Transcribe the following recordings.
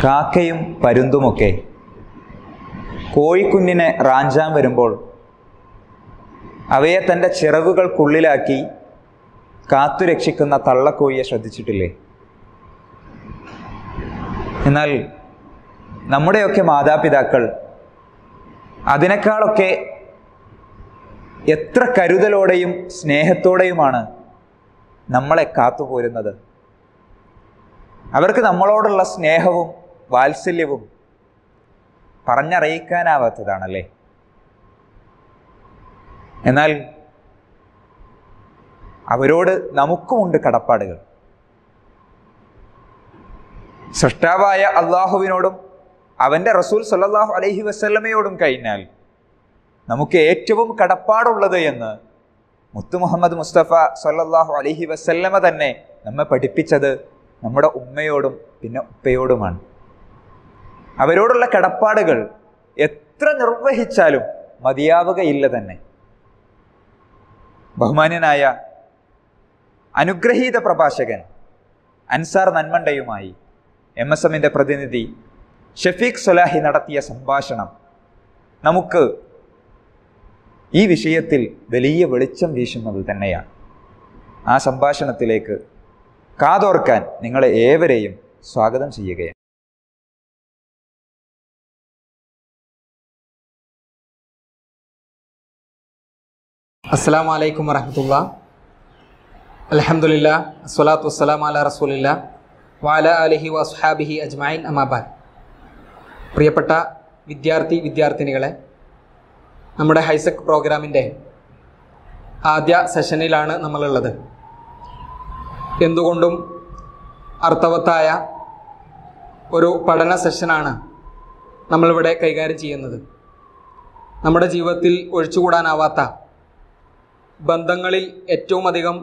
കാക്കയും പരുന്തുമൊക്കെ കോഴിക്കുഞ്ഞിനെ റാഞ്ചാൻ വരുമ്പോൾ അവയെ തൻ്റെ ചിറകുകൾക്കുള്ളിലാക്കി കാത്തുരക്ഷിക്കുന്ന തള്ളക്കോഴിയെ ശ്രദ്ധിച്ചിട്ടില്ലേ എന്നാൽ നമ്മുടെയൊക്കെ മാതാപിതാക്കൾ അതിനേക്കാളൊക്കെ എത്ര കരുതലോടെയും സ്നേഹത്തോടെയുമാണ് നമ്മളെ കാത്തുപോരുന്നത് അവർക്ക് നമ്മളോടുള്ള സ്നേഹവും വാത്സല്യവും പറഞ്ഞറിയിക്കാനാവാത്തതാണല്ലേ എന്നാൽ അവരോട് നമുക്കുമുണ്ട് കടപ്പാടുകൾ സൃഷ്ടാവായ അള്ളാഹുവിനോടും അവൻ്റെ റസൂൽ സല്ലാഹു അലൈഹി വസ്ല്ലമയോടും കഴിഞ്ഞാൽ നമുക്ക് ഏറ്റവും കടപ്പാടുള്ളത് എന്ന് മുത്തു മുഹമ്മദ് മുസ്തഫ സല്ലാഹു അലൈഹി വസല്ലമ തന്നെ നമ്മെ പഠിപ്പിച്ചത് നമ്മുടെ ഉമ്മയോടും പിന്നെ ഉപ്പയോടുമാണ് അവരോടുള്ള കടപ്പാടുകൾ എത്ര നിർവഹിച്ചാലും മതിയാവുകയില്ല തന്നെ ബഹുമാന്യനായ അനുഗ്രഹീത പ്രഭാഷകൻ അൻസാർ നന്മണ്ടയുമായി എം എസ് എമ്മിൻ്റെ പ്രതിനിധി ഷഫീഖ് സൊലാഹി നടത്തിയ സംഭാഷണം നമുക്ക് ഈ വിഷയത്തിൽ വലിയ വെളിച്ചം വീശുന്നത് തന്നെയാണ് ആ സംഭാഷണത്തിലേക്ക് കാതോർക്കാൻ നിങ്ങളെ ഏവരെയും സ്വാഗതം ചെയ്യുകയാണ് അസ്സാം വലൈക്കും വരഹമുല്ല അലഹമുല്ല അസ്വലാത്തു വസ്സലാം അല റസൂലില്ല വാല അലഹി വസ്ഹാബിഹി അജ്മായിൻ അമാബാദ് പ്രിയപ്പെട്ട വിദ്യാർത്ഥി വിദ്യാർത്ഥിനികളെ നമ്മുടെ ഹൈസെക് പ്രോഗ്രാമിൻ്റെ ആദ്യ സെഷനിലാണ് നമ്മളുള്ളത് എന്തുകൊണ്ടും അർത്ഥവത്തായ ഒരു പഠന സെഷനാണ് നമ്മളിവിടെ കൈകാര്യം ചെയ്യുന്നത് നമ്മുടെ ജീവിതത്തിൽ ഒഴിച്ചുകൂടാനാവാത്ത ബന്ധങ്ങളിൽ ഏറ്റവും അധികം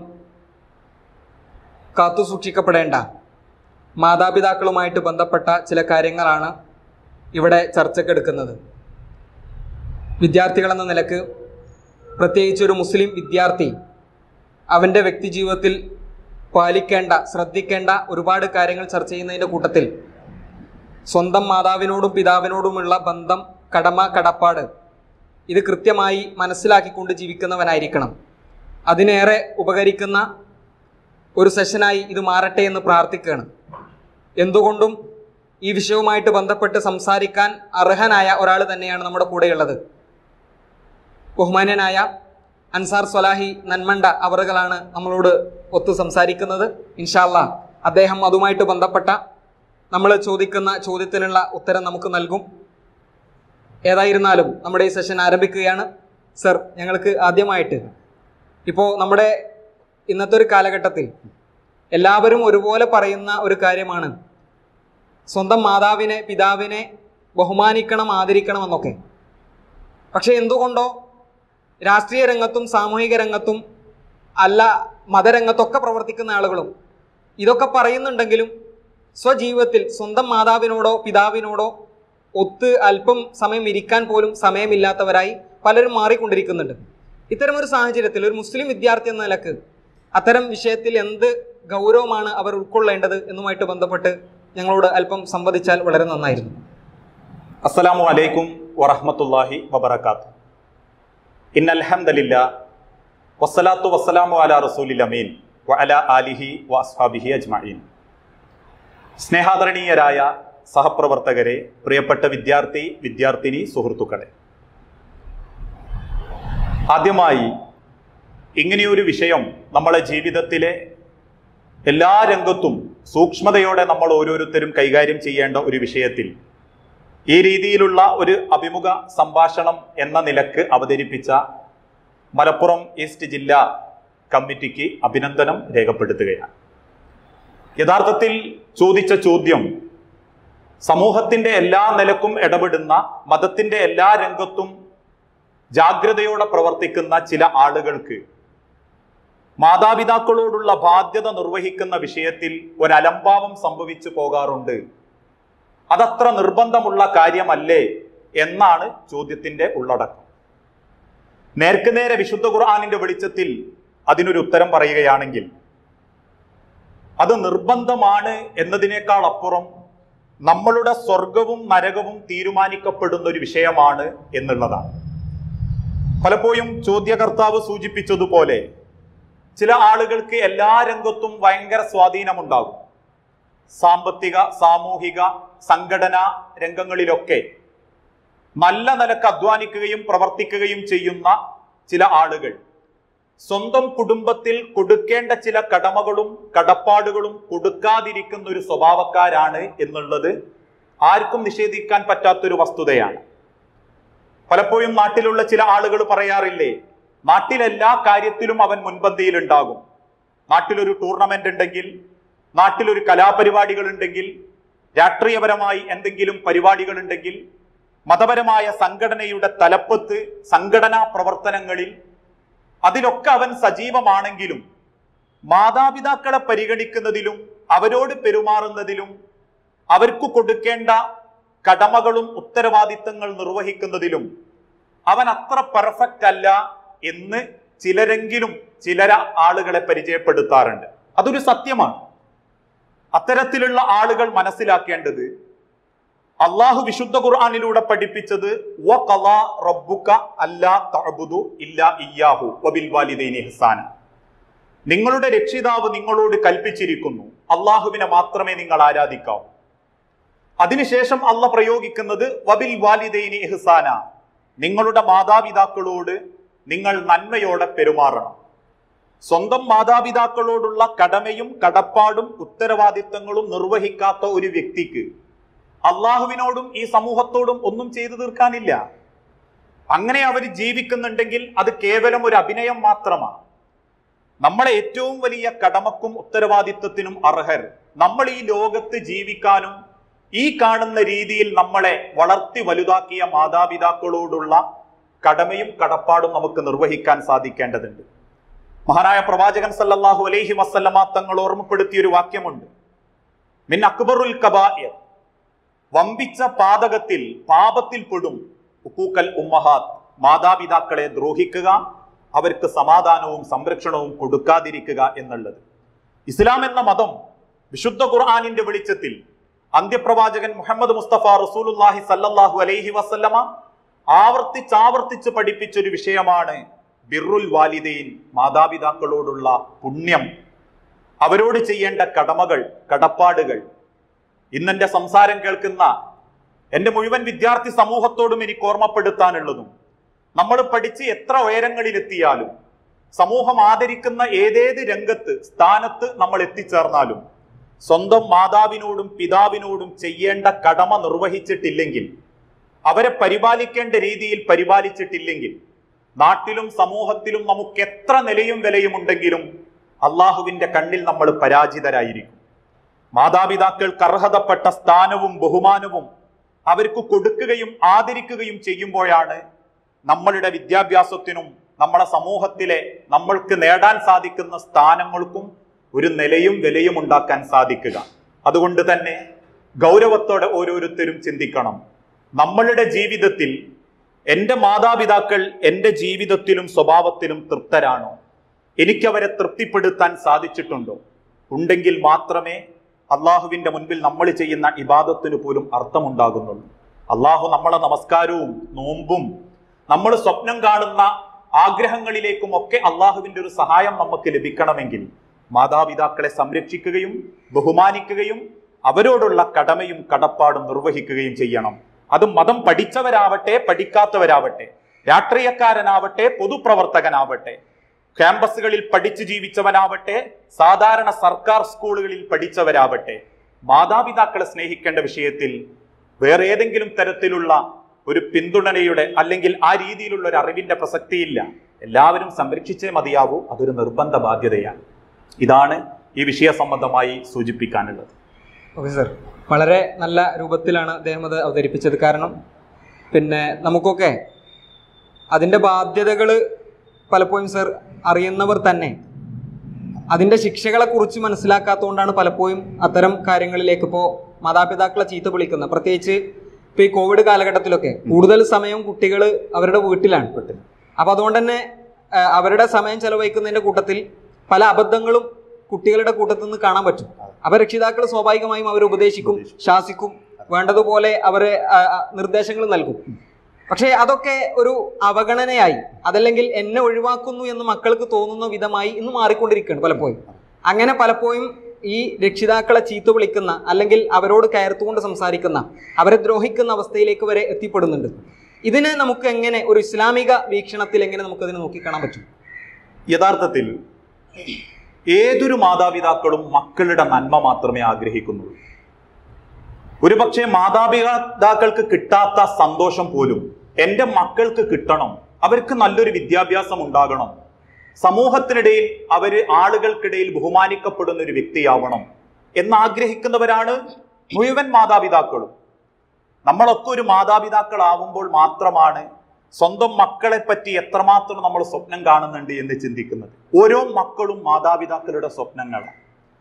കാത്തു സൂക്ഷിക്കപ്പെടേണ്ട മാതാപിതാക്കളുമായിട്ട് ബന്ധപ്പെട്ട ചില കാര്യങ്ങളാണ് ഇവിടെ ചർച്ചക്കെടുക്കുന്നത് വിദ്യാർത്ഥികളെന്ന നിലക്ക് പ്രത്യേകിച്ച് ഒരു മുസ്ലിം വിദ്യാർത്ഥി അവൻ്റെ വ്യക്തി ജീവിതത്തിൽ പാലിക്കേണ്ട ശ്രദ്ധിക്കേണ്ട ഒരുപാട് കാര്യങ്ങൾ ചർച്ച ചെയ്യുന്നതിൻ്റെ കൂട്ടത്തിൽ സ്വന്തം മാതാവിനോടും പിതാവിനോടുമുള്ള ബന്ധം കടമ കടപ്പാട് ഇത് കൃത്യമായി മനസ്സിലാക്കിക്കൊണ്ട് ജീവിക്കുന്നവനായിരിക്കണം അതിനേറെ ഉപകരിക്കുന്ന ഒരു സെഷനായി ഇത് മാറട്ടെ എന്ന് പ്രാർത്ഥിക്കുകയാണ് എന്തുകൊണ്ടും ഈ വിഷയവുമായിട്ട് ബന്ധപ്പെട്ട് സംസാരിക്കാൻ അർഹനായ ഒരാൾ തന്നെയാണ് നമ്മുടെ കൂടെയുള്ളത് ബഹുമാന്യനായ അൻസാർ സ്വലാഹി നന്മണ്ട അവറുകളാണ് നമ്മളോട് ഒത്തു സംസാരിക്കുന്നത് ഇൻഷാല്ല അദ്ദേഹം അതുമായിട്ട് ബന്ധപ്പെട്ട നമ്മൾ ചോദിക്കുന്ന ചോദ്യത്തിനുള്ള ഉത്തരം നമുക്ക് നൽകും ഏതായിരുന്നാലും നമ്മുടെ ഈ സെഷൻ ആരംഭിക്കുകയാണ് സർ ഞങ്ങൾക്ക് ആദ്യമായിട്ട് ഇപ്പോൾ നമ്മുടെ ഇന്നത്തെ ഒരു കാലഘട്ടത്തിൽ എല്ലാവരും ഒരുപോലെ പറയുന്ന ഒരു കാര്യമാണ് സ്വന്തം മാതാവിനെ പിതാവിനെ ബഹുമാനിക്കണം ആദരിക്കണം എന്നൊക്കെ പക്ഷെ എന്തുകൊണ്ടോ രാഷ്ട്രീയ രംഗത്തും സാമൂഹിക രംഗത്തും അല്ല മതരംഗത്തൊക്കെ പ്രവർത്തിക്കുന്ന ആളുകളും ഇതൊക്കെ പറയുന്നുണ്ടെങ്കിലും സ്വജീവിതത്തിൽ സ്വന്തം മാതാവിനോടോ പിതാവിനോടോ ഒത്ത് അല്പം സമയം ഇരിക്കാൻ പോലും സമയമില്ലാത്തവരായി പലരും മാറിക്കൊണ്ടിരിക്കുന്നുണ്ട് ഇത്തരമൊരു സാഹചര്യത്തിൽ ഒരു മുസ്ലിം വിദ്യാർത്ഥി എന്ന നിലക്ക് അത്തരം വിഷയത്തിൽ എന്ത് ഗൗരവമാണ് അവർ ഉൾക്കൊള്ളേണ്ടത് എന്നുമായിട്ട് ബന്ധപ്പെട്ട് ഞങ്ങളോട് അല്പം സംവദിച്ചാൽ വളരെ നന്നായിരുന്നു അസ്സലാമു അലൈക്കും വറഹ്മത്തുള്ളാഹി വബറകാത്തു ഇന്നൽഹംദലില്ല വസ്സലാത്തു വസ്സലാമു അലാ റസൂലിൽ അമീൻ വ അലാ ആലിഹി വ അസ്ഹാബിഹി അജ്മഈൻ സ്നേഹാദരണീയരായ സഹപ്രവർത്തകരെ പ്രിയപ്പെട്ട വിദ്യാർത്ഥി വിദ്യാർത്ഥിനി സുഹൃത്തുക്കളെ ആദ്യമായി ഇങ്ങനെയൊരു വിഷയം നമ്മളെ ജീവിതത്തിലെ എല്ലാ രംഗത്തും സൂക്ഷ്മതയോടെ നമ്മൾ ഓരോരുത്തരും കൈകാര്യം ചെയ്യേണ്ട ഒരു വിഷയത്തിൽ ഈ രീതിയിലുള്ള ഒരു അഭിമുഖ സംഭാഷണം എന്ന നിലക്ക് അവതരിപ്പിച്ച മലപ്പുറം ഈസ്റ്റ് ജില്ലാ കമ്മിറ്റിക്ക് അഭിനന്ദനം രേഖപ്പെടുത്തുകയാണ് യഥാർത്ഥത്തിൽ ചോദിച്ച ചോദ്യം സമൂഹത്തിന്റെ എല്ലാ നിലക്കും ഇടപെടുന്ന മതത്തിന്റെ എല്ലാ രംഗത്തും ജാഗ്രതയോടെ പ്രവർത്തിക്കുന്ന ചില ആളുകൾക്ക് മാതാപിതാക്കളോടുള്ള ബാധ്യത നിർവഹിക്കുന്ന വിഷയത്തിൽ ഒരലംഭാവം സംഭവിച്ചു പോകാറുണ്ട് അതത്ര നിർബന്ധമുള്ള കാര്യമല്ലേ എന്നാണ് ചോദ്യത്തിന്റെ ഉള്ളടക്കം നേർക്കുനേരെ വിശുദ്ധ ഖുർആാനിന്റെ വെളിച്ചത്തിൽ അതിനൊരു ഉത്തരം പറയുകയാണെങ്കിൽ അത് നിർബന്ധമാണ് എന്നതിനേക്കാൾ അപ്പുറം നമ്മളുടെ സ്വർഗവും നരകവും തീരുമാനിക്കപ്പെടുന്ന ഒരു വിഷയമാണ് എന്നുള്ളതാണ് പലപ്പോഴും ചോദ്യകർത്താവ് സൂചിപ്പിച്ചതുപോലെ ചില ആളുകൾക്ക് എല്ലാ രംഗത്തും ഭയങ്കര സ്വാധീനമുണ്ടാകും സാമ്പത്തിക സാമൂഹിക സംഘടനാ രംഗങ്ങളിലൊക്കെ നല്ല നിലക്ക് അധ്വാനിക്കുകയും പ്രവർത്തിക്കുകയും ചെയ്യുന്ന ചില ആളുകൾ സ്വന്തം കുടുംബത്തിൽ കൊടുക്കേണ്ട ചില കടമകളും കടപ്പാടുകളും കൊടുക്കാതിരിക്കുന്ന ഒരു സ്വഭാവക്കാരാണ് എന്നുള്ളത് ആർക്കും നിഷേധിക്കാൻ പറ്റാത്തൊരു വസ്തുതയാണ് പലപ്പോഴും നാട്ടിലുള്ള ചില ആളുകൾ പറയാറില്ലേ നാട്ടിലെല്ലാ കാര്യത്തിലും അവൻ മുൻപന്തിയിൽ ഉണ്ടാകും നാട്ടിലൊരു ടൂർണമെന്റ് ഉണ്ടെങ്കിൽ നാട്ടിലൊരു കലാപരിപാടികൾ ഉണ്ടെങ്കിൽ രാഷ്ട്രീയപരമായി എന്തെങ്കിലും പരിപാടികൾ ഉണ്ടെങ്കിൽ മതപരമായ സംഘടനയുടെ തലപ്പത്ത് സംഘടനാ പ്രവർത്തനങ്ങളിൽ അതിലൊക്കെ അവൻ സജീവമാണെങ്കിലും മാതാപിതാക്കളെ പരിഗണിക്കുന്നതിലും അവരോട് പെരുമാറുന്നതിലും അവർക്ക് കൊടുക്കേണ്ട കടമകളും ഉത്തരവാദിത്തങ്ങൾ നിർവഹിക്കുന്നതിലും അവൻ അത്ര പെർഫെക്റ്റ് അല്ല എന്ന് ചിലരെങ്കിലും ചിലര ആളുകളെ പരിചയപ്പെടുത്താറുണ്ട് അതൊരു സത്യമാണ് അത്തരത്തിലുള്ള ആളുകൾ മനസ്സിലാക്കേണ്ടത് അള്ളാഹു വിശുദ്ധ ഖുർആാനിലൂടെ പഠിപ്പിച്ചത് "വ ഖളാ റബ്ബുക അല്ലാ തഅബുദു ഇല്ലാ ഇയ്യാഹു വബിൽ വാലിദൈനി ഇഹ്സാന നിങ്ങളുടെ രക്ഷിതാവ് നിങ്ങളോട് കൽപ്പിച്ചിരിക്കുന്നു അള്ളാഹുവിനെ മാത്രമേ നിങ്ങൾ ആരാധിക്കാവൂ അതിനുശേഷം അല്ല പ്രയോഗിക്കുന്നത് വബിൽ വാലിദൈനി ഇഹ്സാന നിങ്ങളുടെ മാതാപിതാക്കളോട് നിങ്ങൾ നന്മയോടെ പെരുമാറണം സ്വന്തം മാതാപിതാക്കളോടുള്ള കടമയും കടപ്പാടും ഉത്തരവാദിത്തങ്ങളും നിർവഹിക്കാത്ത ഒരു വ്യക്തിക്ക് അള്ളാഹുവിനോടും ഈ സമൂഹത്തോടും ഒന്നും ചെയ്തു തീർക്കാനില്ല അങ്ങനെ അവർ ജീവിക്കുന്നുണ്ടെങ്കിൽ അത് കേവലം ഒരു അഭിനയം മാത്രമാണ് നമ്മളെ ഏറ്റവും വലിയ കടമക്കും ഉത്തരവാദിത്വത്തിനും അർഹർ നമ്മൾ ഈ ലോകത്ത് ജീവിക്കാനും ഈ കാണുന്ന രീതിയിൽ നമ്മളെ വളർത്തി വലുതാക്കിയ മാതാപിതാക്കളോടുള്ള കടമയും കടപ്പാടും നമുക്ക് നിർവഹിക്കാൻ സാധിക്കേണ്ടതുണ്ട് മഹാനായ പ്രവാചകൻ സല്ലല്ലാഹു അലൈഹി വസല്ലമ തങ്ങൾ ഓർമ്മപ്പെടുത്തിയ ഒരു വാക്യമുണ്ട് മിൻ അക്ബറുൽ കബായർ വമ്പിച്ച പാതകത്തിൽ പാപത്തിൽ പെടും ഉക്കൂക്കൽ ഉമ്മഹാത്ത് മാതാപിതാക്കളെ ദ്രോഹിക്കുക അവർക്ക് സമാധാനവും സംരക്ഷണവും കൊടുക്കാതിരിക്കുക എന്നുള്ളത് ഇസ്ലാം എന്ന മതം വിശുദ്ധ ഖുർആാനിന്റെ വെളിച്ചത്തിൽ അന്ത്യപ്രവാചകൻ മുഹമ്മദ് മുസ്തഫ റസൂലുല്ലാഹി സല്ലല്ലാഹു അലൈഹി വസല്ലമ ആവർത്തിച്ചാവർത്തിച്ച് പഠിപ്പിച്ചൊരു വിഷയമാണ് ബിറുൽ വാലിദൈൻ മാതാപിതാക്കളോടുള്ള പുണ്യം അവരോട് ചെയ്യേണ്ട കടമകൾ കടപ്പാടുകൾ ഇന്നെന്റെ സംസാരം കേൾക്കുന്ന എന്റെ മുഴുവൻ വിദ്യാർത്ഥി സമൂഹത്തോടും എനിക്ക് ഓർമ്മപ്പെടുത്താനുള്ളതും നമ്മൾ പഠിച്ച് എത്ര ഉയരങ്ങളിലെത്തിയാലും സമൂഹം ആദരിക്കുന്ന ഏതേത് രംഗത്ത് സ്ഥാനത്ത് നമ്മൾ എത്തിച്ചേർന്നാലും സ്വന്തം മാതാവിനോടും പിതാവിനോടും ചെയ്യേണ്ട കടമ നിർവഹിച്ചിട്ടില്ലെങ്കിൽ അവരെ പരിപാലിക്കേണ്ട രീതിയിൽ പരിപാലിച്ചിട്ടില്ലെങ്കിൽ നാട്ടിലും സമൂഹത്തിലും നമുക്ക് എത്ര നിലയും വിലയും ഉണ്ടെങ്കിലും അള്ളാഹുവിന്റെ കണ്ണിൽ നമ്മൾ പരാജിതരായിരിക്കും മാതാപിതാക്കൾക്ക് അർഹതപ്പെട്ട സ്ഥാനവും ബഹുമാനവും അവർക്ക് കൊടുക്കുകയും ആദരിക്കുകയും ചെയ്യുമ്പോഴാണ് നമ്മളുടെ വിദ്യാഭ്യാസത്തിനും നമ്മളെ സമൂഹത്തിലെ നമ്മൾക്ക് നേടാൻ സാധിക്കുന്ന സ്ഥാനങ്ങൾക്കും ഒരു നിലയും വിലയും ഉണ്ടാക്കാൻ സാധിക്കുക അതുകൊണ്ട് തന്നെ ഗൗരവത്തോടെ ഓരോരുത്തരും ചിന്തിക്കണം നമ്മളുടെ ജീവിതത്തിൽ എൻ്റെ മാതാപിതാക്കൾ എൻ്റെ ജീവിതത്തിലും സ്വഭാവത്തിലും തൃപ്തരാണോ എനിക്കവരെ തൃപ്തിപ്പെടുത്താൻ സാധിച്ചിട്ടുണ്ടോ ഉണ്ടെങ്കിൽ മാത്രമേ അള്ളാഹുവിന്റെ മുൻപിൽ നമ്മൾ ചെയ്യുന്ന ഇബാദത്തിന് പോലും അർത്ഥമുണ്ടാകുന്നുള്ളൂ അള്ളാഹു നമ്മളെ നമസ്കാരവും നോമ്പും നമ്മൾ സ്വപ്നം കാണുന്ന ആഗ്രഹങ്ങളിലേക്കും ഒക്കെ അള്ളാഹുവിന്റെ ഒരു സഹായം നമുക്ക് ലഭിക്കണമെങ്കിൽ മാതാപിതാക്കളെ സംരക്ഷിക്കുകയും ബഹുമാനിക്കുകയും അവരോടുള്ള കടമയും കടപ്പാടും നിർവഹിക്കുകയും ചെയ്യണം അത് മതം പഠിച്ചവരാവട്ടെ പഠിക്കാത്തവരാവട്ടെ രാഷ്ട്രീയക്കാരനാവട്ടെ പൊതുപ്രവർത്തകനാവട്ടെ ക്യാമ്പസുകളിൽ പഠിച്ചു ജീവിച്ചവനാവട്ടെ സാധാരണ സർക്കാർ സ്കൂളുകളിൽ പഠിച്ചവരാവട്ടെ മാതാപിതാക്കളെ സ്നേഹിക്കേണ്ട വിഷയത്തിൽ വേറെ ഏതെങ്കിലും തരത്തിലുള്ള ഒരു പിന്തുണയുടെ അല്ലെങ്കിൽ ആ രീതിയിലുള്ള ഒരു അറിവിന്റെ പ്രസക്തിയില്ല എല്ലാവരും സംരക്ഷിച്ചേ മതിയാവൂ അതൊരു നിർബന്ധ ബാധ്യതയാണ് ഇതാണ് ഈ വിഷയ സംബന്ധമായി സൂചിപ്പിക്കാനുള്ളത് ഓക്കെ സർ വളരെ നല്ല രൂപത്തിലാണ് അദ്ദേഹം അത് അവതരിപ്പിച്ചത് കാരണം പിന്നെ നമുക്കൊക്കെ അതിൻ്റെ ബാധ്യതകൾ പലപ്പോഴും സർ അറിയുന്നവർ തന്നെ അതിൻ്റെ ശിക്ഷകളെക്കുറിച്ച് മനസ്സിലാക്കാത്തതുകൊണ്ടാണ് പലപ്പോഴും അത്തരം കാര്യങ്ങളിലേക്ക് ഇപ്പോൾ മാതാപിതാക്കളെ ചീത്ത വിളിക്കുന്നത് പ്രത്യേകിച്ച് ഇപ്പോൾ ഈ കോവിഡ് കാലഘട്ടത്തിലൊക്കെ കൂടുതൽ സമയം കുട്ടികൾ അവരുടെ വീട്ടിലാണ് അപ്പോൾ അതുകൊണ്ട് തന്നെ ആ, അവരുടെ സമയം ചെലവഴിക്കുന്നതിൻ്റെ കൂട്ടത്തിൽ പല അബദ്ധങ്ങളും കുട്ടികളുടെ കൂട്ടത്തിൽ നിന്ന് കാണാൻ പറ്റും അപ്പൊ രക്ഷിതാക്കൾ സ്വാഭാവികമായും അവരെ ഉപദേശിക്കും ശാസിക്കും വേണ്ടതുപോലെ അവർ നിർദ്ദേശങ്ങൾ നൽകും പക്ഷേ അതൊക്കെ ഒരു അവഗണനയായി അതല്ലെങ്കിൽ എന്നെ ഒഴിവാക്കുന്നു എന്ന് മക്കൾക്ക് തോന്നുന്ന വിധമായി ഇന്ന് മാറിക്കൊണ്ടിരിക്കുകയാണ് പലപ്പോഴും അങ്ങനെ പലപ്പോഴും ഈ രക്ഷിതാക്കളെ ചീത്ത വിളിക്കുന്ന അല്ലെങ്കിൽ അവരോട് കയർത്തുകൊണ്ട് സംസാരിക്കുന്ന അവരെ ദ്രോഹിക്കുന്ന അവസ്ഥയിലേക്ക് വരെ എത്തിപ്പെടുന്നുണ്ട് ഇതിനെ നമുക്ക് എങ്ങനെ ഒരു ഇസ്ലാമിക വീക്ഷണത്തിൽ എങ്ങനെ നമുക്കതിനെ നോക്കിക്കാണാൻ പറ്റും യഥാർത്ഥത്തിൽ ഏതൊരു മാതാപിതാക്കളും മക്കളുടെ നന്മ മാത്രമേ ആഗ്രഹിക്കുന്നുള്ളൂ ഒരുപക്ഷെ മാതാപിതാക്കൾക്ക് കിട്ടാത്ത സന്തോഷം പോലും എൻ്റെ മക്കൾക്ക് കിട്ടണം അവർക്ക് നല്ലൊരു വിദ്യാഭ്യാസം ഉണ്ടാകണം സമൂഹത്തിനിടയിൽ അവര് ആളുകൾക്കിടയിൽ ബഹുമാനിക്കപ്പെടുന്ന ഒരു വ്യക്തിയാവണം എന്നാഗ്രഹിക്കുന്നവരാണ് മുഴുവൻ മാതാപിതാക്കളും നമ്മളൊക്കെ ഒരു മാതാപിതാക്കളാവുമ്പോൾ മാത്രമാണ് സ്വന്തം മക്കളെ പറ്റി എത്രമാത്രം നമ്മൾ സ്വപ്നം കാണുന്നുണ്ട് എന്ന് ചിന്തിക്കുന്നത് ഓരോ മക്കളും മാതാപിതാക്കളുടെ സ്വപ്നങ്ങളാണ്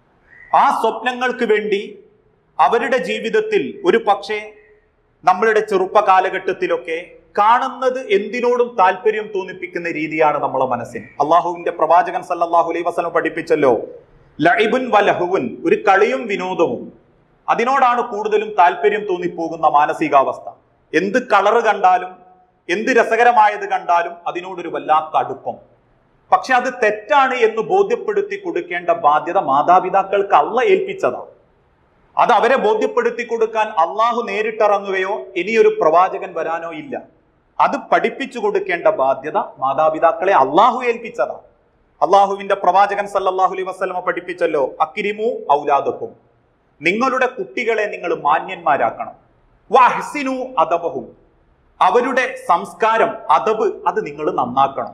ആ സ്വപ്നങ്ങൾക്ക് വേണ്ടി അവരുടെ ജീവിതത്തിൽ ഒരു പക്ഷേ നമ്മളുടെ ചെറുപ്പ കാലഘട്ടത്തിലൊക്കെ കാണുന്നത് എന്തിനോടും താല്പര്യം തോന്നിപ്പിക്കുന്ന രീതിയാണ് നമ്മളെ മനസ്സിന് അള്ളാഹുവിന്റെ പ്രവാചകൻ സല്ലല്ലാഹു അലൈഹി വസല്ലം പഠിപ്പിച്ചല്ലോ ലൈബുൻ വലഹുവുൻ ഒരു കളിയും വിനോദവും അതിനോടാണ് കൂടുതലും താല്പര്യം തോന്നിപ്പോകുന്ന മാനസികാവസ്ഥ എന്ത് കളറ് കണ്ടാലും എന്ത് രസകരമായത് കണ്ടാലും അതിനോടൊരു വല്ലാത്ത അടുപ്പം പക്ഷെ അത് തെറ്റാണ് എന്ന് ബോധ്യപ്പെടുത്തി കൊടുക്കേണ്ട ബാധ്യത മാതാപിതാക്കൾക്ക് അള്ള ഏൽപ്പിച്ചതാണ് അത് അവരെ ബോധ്യപ്പെടുത്തി കൊടുക്കാൻ അള്ളാഹു നേരിട്ടിറങ്ങുകയോ ഇനിയൊരു പ്രവാചകൻ വരാനോ ഇല്ല അത് പഠിപ്പിച്ചു കൊടുക്കേണ്ട ബാധ്യത മാതാപിതാക്കളെ അള്ളാഹു ഏൽപ്പിച്ചതാണ് അള്ളാഹുവിന്റെ പ്രവാചകൻ സല്ലല്ലാഹു അലൈഹി വസല്ലമ പഠിപ്പിച്ചല്ലോ അക്കിരിമു ഔലാദക്കും നിങ്ങളുടെ കുട്ടികളെ നിങ്ങൾ മാന്യന്മാരാക്കണം വഹ്സിനു അദബഹും അവരുടെ സംസ്കാരം അതബ് അത് നിങ്ങൾ നന്നാക്കണം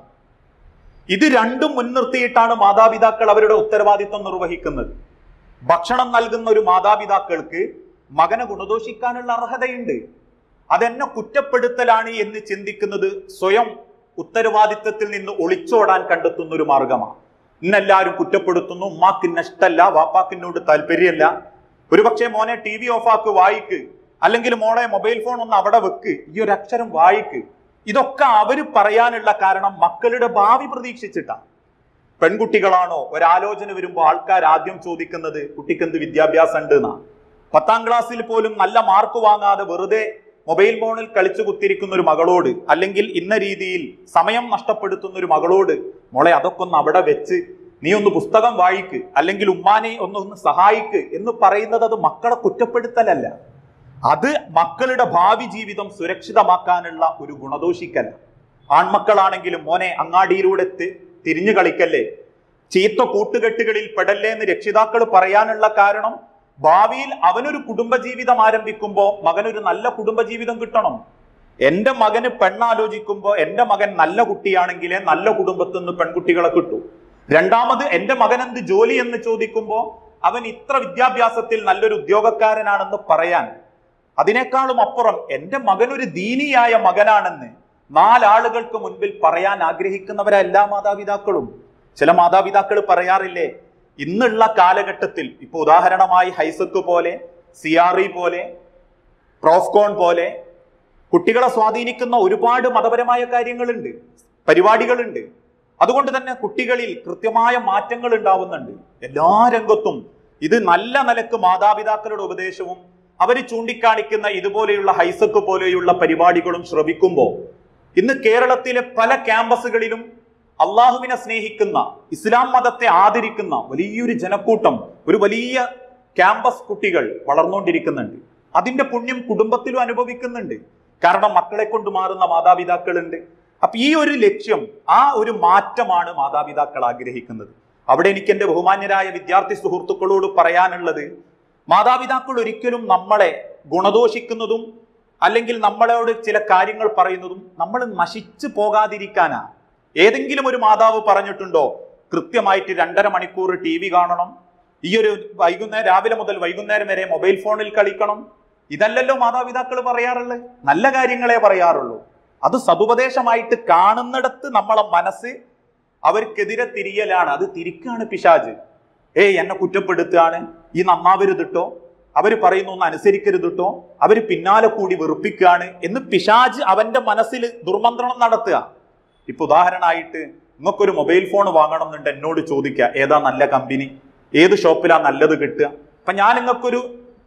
ഇത് രണ്ടും മുൻനിർത്തിയിട്ടാണ് മാതാപിതാക്കൾ അവരുടെ ഉത്തരവാദിത്വം നിർവഹിക്കുന്നത് ഭക്ഷണം നൽകുന്ന ഒരു മാതാപിതാക്കൾക്ക് മകനെ ഗുണദോഷിക്കാനുള്ള അർഹതയുണ്ട് അതെന്നെ കുറ്റപ്പെടുത്തലാണ് എന്ന് ചിന്തിക്കുന്നത് സ്വയം ഉത്തരവാദിത്വത്തിൽ നിന്ന് ഒളിച്ചോടാൻ കണ്ടെത്തുന്ന ഒരു മാർഗമാണ് ഇന്നെല്ലാവരും കുറ്റപ്പെടുത്തുന്നു ഉമ്മാക്ക് നഷ്ടല്ല വാപ്പാക്കിനോട് താല്പര്യമല്ല ഒരുപക്ഷെ മോനെ ടി വി ഓഫാക്ക് വായിക്ക് അല്ലെങ്കിൽ മോളെ മൊബൈൽ ഫോൺ ഒന്ന് അവിടെ വെക്ക് ഈ ഒരു അക്ഷരം വായിക്ക് ഇതൊക്കെ അവര് പറയാനുള്ള കാരണം മക്കളുടെ ഭാവി പ്രതീക്ഷിച്ചിട്ടാണ് പെൺകുട്ടികളാണോ ഒരാലോചന വരുമ്പോൾ ആൾക്കാർ ആദ്യം ചോദിക്കുന്നത് കുട്ടിക്ക് എന്ത് വിദ്യാഭ്യാസം ഉണ്ട് എന്നാ പത്താം ക്ലാസ്സിൽ പോലും നല്ല മാർക്ക് വാങ്ങാതെ വെറുതെ മൊബൈൽ ഫോണിൽ കളിച്ചു കുത്തിരിക്കുന്ന ഒരു മകളോട് അല്ലെങ്കിൽ ഇന്ന രീതിയിൽ സമയം നഷ്ടപ്പെടുത്തുന്ന ഒരു മകളോട് മോളെ അതൊക്കെ ഒന്ന് അവിടെ വെച്ച് നീ ഒന്ന് പുസ്തകം വായിക്ക് അല്ലെങ്കിൽ ഉമ്മാനെ ഒന്ന് ഒന്ന് സഹായിക്ക് എന്ന് പറയുന്നത് അത് മക്കളെ കുറ്റപ്പെടുത്തലല്ല അത് മക്കളുടെ ഭാവി ജീവിതം സുരക്ഷിതമാക്കാനുള്ള ഒരു ഗുണദോഷിക്കല ആൺമക്കളാണെങ്കിലും മോനെ അങ്ങാടിയിലൂടെ തി- തിരിഞ്ഞു കളിക്കല്ലേ ചീത്ത കൂട്ടുകെട്ടുകളിൽ പെടല്ലേ എന്ന് രക്ഷിതാക്കൾ പറയാനുള്ള കാരണം ഭാവിയിൽ അവനൊരു കുടുംബജീവിതം ആരംഭിക്കുമ്പോൾ മകനൊരു നല്ല കുടുംബജീവിതം കിട്ടണം എന്റെ മകന് പെണ്ണാലോചിക്കുമ്പോ എന്റെ മകൻ നല്ല കുട്ടിയാണെങ്കിലേ നല്ല കുടുംബത്തിൽ നിന്ന് പെൺകുട്ടികളെ കിട്ടൂ രണ്ടാമത് എന്റെ മകൻ എന്ത് ജോലി എന്ന് ചോദിക്കുമ്പോ അവൻ ഇത്ര വിദ്യാഭ്യാസത്തിൽ നല്ലൊരു ഉദ്യോഗക്കാരനാണെന്ന് പറയാൻ അതിനേക്കാളും അപ്പുറം എന്റെ മകൻ ഒരു ദീനിയായ മകനാണെന്ന് നാലാളുകൾക്ക് മുൻപിൽ പറയാൻ ആഗ്രഹിക്കുന്നവരാ എല്ലാ മാതാപിതാക്കളും ചില മാതാപിതാക്കൾ പറയാറില്ലേ ഇന്നുള്ള കാലഘട്ടത്തിൽ ഇപ്പൊ ഉദാഹരണമായി ഹൈസക്ക് പോലെ സിയാറി പോലെ പ്രോഫ്കോൺ പോലെ കുട്ടികളെ സ്വാധീനിക്കുന്ന ഒരുപാട് മതപരമായ കാര്യങ്ങളുണ്ട് പരിപാടികളുണ്ട് അതുകൊണ്ട് തന്നെ കുട്ടികളിൽ കൃത്യമായ മാറ്റങ്ങൾ ഉണ്ടാവുന്നുണ്ട് എല്ലാ രംഗത്തും ഇത് നല്ല നിലക്ക് മാതാപിതാക്കളുടെ ഉപദേശവും അവർ ചൂണ്ടിക്കാണിക്കുന്ന ഇതുപോലെയുള്ള ഹൈസക്ക് പോലെയുള്ള പരിപാടികളും ശ്രവിക്കുമ്പോൾ ഇന്ന് കേരളത്തിലെ പല ക്യാമ്പസുകളിലും അള്ളാഹുവിനെ സ്നേഹിക്കുന്ന ഇസ്ലാം മതത്തെ ആദരിക്കുന്ന വലിയൊരു ജനക്കൂട്ടം ഒരു വലിയ ക്യാമ്പസ് കുട്ടികൾ വളർന്നുകൊണ്ടിരിക്കുന്നുണ്ട് അതിന്റെ പുണ്യം കുടുംബത്തിലും അനുഭവിക്കുന്നുണ്ട് കാരണം മക്കളെ കൊണ്ട് മാറുന്ന മാതാപിതാക്കളുണ്ട് അപ്പൊ ഈ ഒരു ലക്ഷ്യം ആ ഒരു മാറ്റമാണ് മാതാപിതാക്കൾ ആഗ്രഹിക്കുന്നത് അവിടെ എനിക്ക് എന്റെ ബഹുമാന്യരായ വിദ്യാർത്ഥി സുഹൃത്തുക്കളോട് പറയാനുള്ളത് മാതാപിതാക്കൾ ഒരിക്കലും നമ്മളെ ഗുണദോഷിക്കുന്നതും അല്ലെങ്കിൽ നമ്മളോട് ചില കാര്യങ്ങൾ പറയുന്നതും നമ്മൾ നശിച്ചു പോകാതിരിക്കാനാ ഏതെങ്കിലും ഒരു മാതാവ് പറഞ്ഞിട്ടുണ്ടോ കൃത്യമായിട്ട് രണ്ടര മണിക്കൂർ ടി വി കാണണം ഈ ഒരു വൈകുന്നേരം രാവിലെ മുതൽ വൈകുന്നേരം വരെ മൊബൈൽ ഫോണിൽ കളിക്കണം ഇതല്ലല്ലോ മാതാപിതാക്കൾ പറയാറുള്ളത് നല്ല കാര്യങ്ങളെ പറയാറുള്ളൂ അത് സതുപദേശമായിട്ട് കാണുന്നിടത്ത് നമ്മളെ മനസ്സ് അവർക്കെതിരെ തിരിയലാണ് അത് തിരിക്കാണ് പിശാജ് ഏയ് എന്നെ കുറ്റപ്പെടുത്തുകയാണ് ഈ നന്നാവരുതിട്ടോ അവര് പറയുന്ന ഒന്ന് അനുസരിക്കരുതിട്ടോ അവര് പിന്നാലെ കൂടി വെറുപ്പിക്കുകയാണ് എന്ന് പിശാജ് അവന്റെ മനസ്സിൽ ദുർമന്ത്രണം നടത്തുക ഇപ്പൊ ഉദാഹരണമായിട്ട് നിങ്ങൾക്കൊരു മൊബൈൽ ഫോൺ വാങ്ങണം എന്നുണ്ട് എന്നോട് ചോദിക്കുക ഏതാ നല്ല കമ്പനി ഏത് ഷോപ്പിലാ നല്ലത് കിട്ടുക അപ്പൊ ഞാൻ നിങ്ങൾക്കൊരു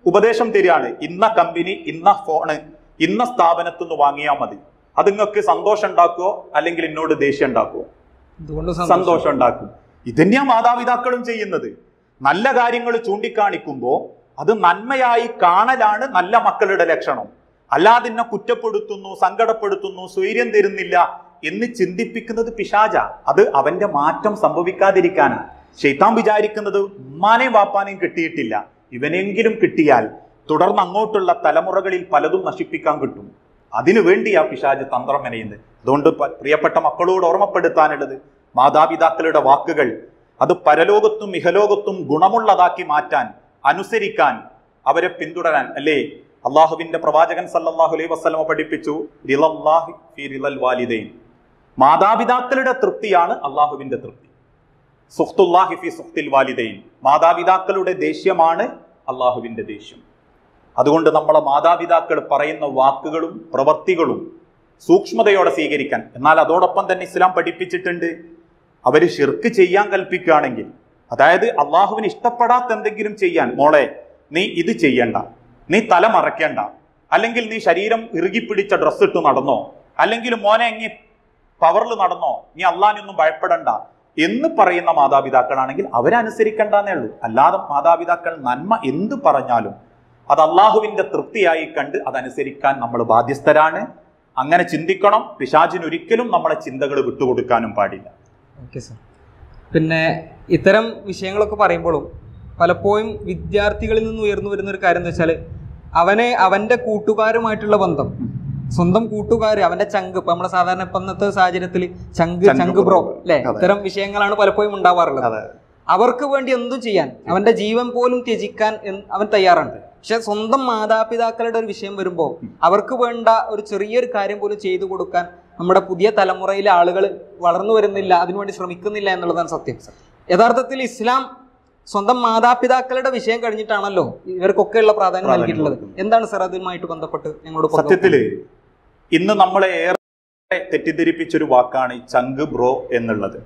ഉപദേശം തരികയാണ് ഇന്ന കമ്പനി ഇന്ന ഫോണ് ഇന്ന സ്ഥാപനത്തിൽ നിന്ന് വാങ്ങിയാൽ മതി അത് നിങ്ങൾക്ക് സന്തോഷം ഉണ്ടാക്കുവോ അല്ലെങ്കിൽ എന്നോട് ദേഷ്യം ഉണ്ടാക്കുവോ എന്തുകൊണ്ട് സന്തോഷം ഉണ്ടാക്കും ഇതന്നെയാ മാതാപിതാക്കളും ചെയ്യുന്നത് നല്ല കാര്യങ്ങൾ ചൂണ്ടിക്കാണിക്കുമ്പോൾ അത് നന്മയായി കാണലാണ് നല്ല മക്കളുടെ ലക്ഷണം അല്ലാതെ എന്നെ കുറ്റപ്പെടുത്തുന്നു സങ്കടപ്പെടുത്തുന്നു സ്വൈര്യം തരുന്നില്ല എന്ന് ചിന്തിപ്പിക്കുന്നത് പിശാച അത് അവന്റെ മാറ്റം സംഭവിക്കാതിരിക്കാനാണ് ഷെയ്ത്താൻ വിചാരിക്കുന്നത് ഉമ്മാനെയും വാപ്പാനെയും കിട്ടിയിട്ടില്ല ഇവനെങ്കിലും കിട്ടിയാൽ തുടർന്ന് അങ്ങോട്ടുള്ള തലമുറകളിൽ പലതും നശിപ്പിക്കാൻ കിട്ടും അതിനു വേണ്ടിയാ പിശാജ് തന്ത്രം മെനയുന്നത് അതുകൊണ്ട് പ- പ്രിയപ്പെട്ട മക്കളോട് ഓർമ്മപ്പെടുത്താനുള്ളത് മാതാപിതാക്കളുടെ വാക്കുകൾ അത് പരലോകത്തും ഇഹലോകത്തും ഗുണമുള്ളതാക്കി മാറ്റാൻ അനുസരിക്കാൻ അവരെ പിന്തുടരാൻ അല്ലേ അള്ളാഹുവിന്റെ പ്രവാചകൻ സല്ലല്ലാഹു അലൈഹി വസല്ലമ പഠിപ്പിച്ചു റിളല്ലാഹി ഫീ റിളൽ വാലിദൈൻ മാതാപിതാക്കളുടെ തൃപ്തിയാണ് അള്ളാഹുവിന്റെ തൃപ്തി സുഖ്തുല്ലാഹി ഫി സുഖ്തിൽ വാലിദൈൻ മാതാപിതാക്കളുടെ ദേഷ്യമാണ് അള്ളാഹുവിന്റെ ദേഷ്യം അതുകൊണ്ട് നമ്മളെ മാതാപിതാക്കൾ പറയുന്ന വാക്കുകളും പ്രവർത്തികളും സൂക്ഷ്മതയോടെ സ്വീകരിക്കാൻ എന്നാൽ അതോടൊപ്പം തന്നെ ഇസ്ലാം പഠിപ്പിച്ചിട്ടുണ്ട് അവർ ഷിർക്ക് ചെയ്യാൻ കൽപ്പിക്കുകയാണെങ്കിൽ അതായത് അള്ളാഹുവിന് ഇഷ്ടപ്പെടാത്ത എന്തെങ്കിലും ചെയ്യാൻ മോളെ നീ ഇത് ചെയ്യണ്ട നീ തല മറയ്ക്കണ്ട അല്ലെങ്കിൽ നീ ശരീരം ഇറുകിപ്പിടിച്ച ഡ്രസ്സ് ഇട്ട് നടന്നോ അല്ലെങ്കിൽ മോനെ ഇങ്ങി പവറിൽ നടന്നോ നീ അള്ളാഹിനൊന്നും ഭയപ്പെടണ്ട എന്ന് പറയുന്ന മാതാപിതാക്കളാണെങ്കിൽ അവരനുസരിക്കണ്ടെന്നേ ഉള്ളൂ അല്ലാതെ മാതാപിതാക്കൾ നന്മ എന്ത് പറഞ്ഞാലും അത് അള്ളാഹുവിന്റെ തൃപ്തിയായി കണ്ട് അതനുസരിക്കാൻ നമ്മൾ ബാധ്യസ്ഥരാണ് അങ്ങനെ ചിന്തിക്കണം പിശാചിന് ഒരിക്കലും നമ്മളെ ചിന്തകൾ വിട്ടുകൊടുക്കാനും പാടില്ല ഓക്കെ സർ പിന്നെ ഇത്തരം വിഷയങ്ങളൊക്കെ പറയുമ്പോഴും പലപ്പോഴും വിദ്യാർത്ഥികളിൽ നിന്ന് ഉയർന്നു വരുന്ന ഒരു കാര്യം എന്ന് വെച്ചാൽ അവനെ അവന്റെ കൂട്ടുകാരുമായിട്ടുള്ള ബന്ധം സ്വന്തം കൂട്ടുകാർ അവന്റെ ചങ്ക് ഇപ്പൊ നമ്മുടെ സാധാരണ ഇപ്പൊ ഇന്നത്തെ സാഹചര്യത്തിൽ ചങ്ക് ചങ്ക് ചങ്ക് ബ്രോ bro. അല്ലെ അതെ. ഇത്തരം വിഷയങ്ങളാണ് പലപ്പോഴും ഉണ്ടാവാറുള്ളത് അതെ അവർക്ക് വേണ്ടി എന്തും ചെയ്യാൻ അവന്റെ ജീവൻ പോലും ത്യജിക്കാൻ എന്ന് അവൻ തയ്യാറാണ് പക്ഷെ സ്വന്തം മാതാപിതാക്കളുടെ ഒരു വിഷയം വരുമ്പോൾ അവർക്ക് വേണ്ട ഒരു ചെറിയൊരു കാര്യം പോലും ചെയ്തു കൊടുക്കാൻ നമ്മുടെ പുതിയ തലമുറയിലെ ആളുകൾ വളർന്നു വരുന്നില്ല അതിനുവേണ്ടി ശ്രമിക്കുന്നില്ല എന്നുള്ളതാണ് സത്യം യഥാർത്ഥത്തിൽ ഇസ്ലാം സ്വന്തം മാതാപിതാക്കളുടെ വിഷയം കഴിഞ്ഞിട്ടാണല്ലോ ഇവർക്കൊക്കെയുള്ള പ്രാധാന്യം പ്രാധാന്യം നൽകിയിട്ടുള്ളത് കൊടുക്കുന്നത്. എന്താണ് സർ അതുമായിട്ട് ബന്ധപ്പെട്ട് ഞങ്ങളോട് പങ്കുവെക്കുന്നത്? സത്യത്തില് ഇന്ന് നമ്മളെ ഏറെ തെറ്റിദ്ധരിപ്പിച്ചൊരു വാക്കാണ് ഈ ചങ്ക് ബ്രോ എന്നുള്ളത്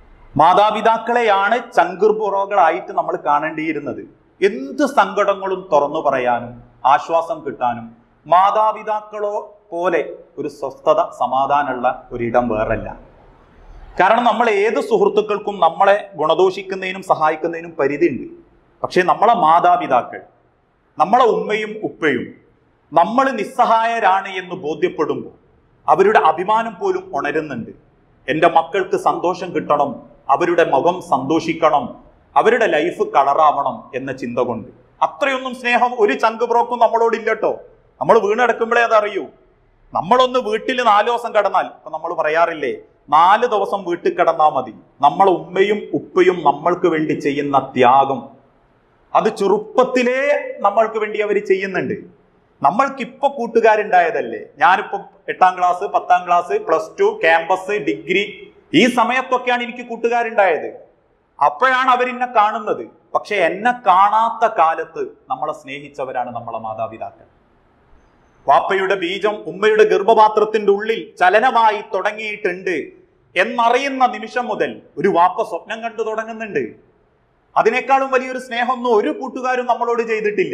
മാതാപിതാക്കളെയാണ് ചങ്ക് ബ്രോകളായിട്ട് നമ്മൾ കാണേണ്ടിയിരുന്നത് എന്ത് സങ്കടങ്ങളും തുറന്നു പറയാനും ആശ്വാസം കിട്ടാനും മാതാപിതാക്കളോ പോലെ ഒരു സ്വസ്ഥത സമാധാനമുള്ള ഒരിടം വേറല്ല കാരണം നമ്മൾ ഏത് സുഹൃത്തുക്കൾക്കും നമ്മളെ ഗുണദോഷിക്കുന്നതിനും സഹായിക്കുന്നതിനും പരിധിയുണ്ട് പക്ഷേ നമ്മളെ മാതാപിതാക്കൾ നമ്മളെ ഉമ്മയും ഉപ്പയും നമ്മൾ നിസ്സഹായരാണ് എന്ന് ബോധ്യപ്പെടുമ്പോൾ അവരുടെ അഭിമാനം പോലും ഉണരുന്നുണ്ട് എൻ്റെ മക്കൾക്ക് സന്തോഷം കിട്ടണം അവരുടെ മുഖം സന്തോഷിക്കണം അവരുടെ ലൈഫ് കളറാവണം എന്ന ചിന്ത കൊണ്ട് അത്രയൊന്നും സ്നേഹം ഒരു ചങ്ക് ബ്രോക്കും നമ്മളോടില്ലട്ടോ നമ്മൾ വീണെടുക്കുമ്പോഴേ അതറിയൂ നമ്മളൊന്ന് വീട്ടിൽ നാല് ദിവസം കിടന്നാൽ ഇപ്പൊ നമ്മൾ പറയാറില്ലേ നാല് ദിവസം വീട്ടിൽ കിടന്നാൽ മതി നമ്മളെ ഉമ്മയും ഉപ്പയും നമ്മൾക്ക് വേണ്ടി ചെയ്യുന്ന ത്യാഗം അത് ചെറുപ്പത്തിലേ നമ്മൾക്ക് വേണ്ടി അവർ ചെയ്യുന്നുണ്ട് നമ്മൾക്കിപ്പോ കൂട്ടുകാരുണ്ടായതല്ലേ ഞാനിപ്പോ എട്ടാം ക്ലാസ് പത്താം class plus two campus degree ഈ സമയത്തൊക്കെയാണ് എനിക്ക് കൂട്ടുകാരുണ്ടായത് അപ്പോഴാണ് അവരെന്നെ കാണുന്നത് പക്ഷെ എന്നെ കാണാത്ത കാലത്ത് നമ്മളെ സ്നേഹിച്ചവരാണ് നമ്മളെ മാതാപിതാക്കൾ വാപ്പയുടെ ബീജം ഉമ്മയുടെ ഗർഭപാത്രത്തിന്റെ ഉള്ളിൽ ചലനമായി തുടങ്ങിയിട്ടുണ്ട് എന്നറിയുന്ന നിമിഷം മുതൽ ഒരു വാപ്പ സ്വപ്നം കണ്ടു തുടങ്ങുന്നുണ്ട് അതിനേക്കാളും വലിയൊരു സ്നേഹമൊന്നും ഒരു കൂട്ടുകാരും നമ്മളോട് ചെയ്തിട്ടില്ല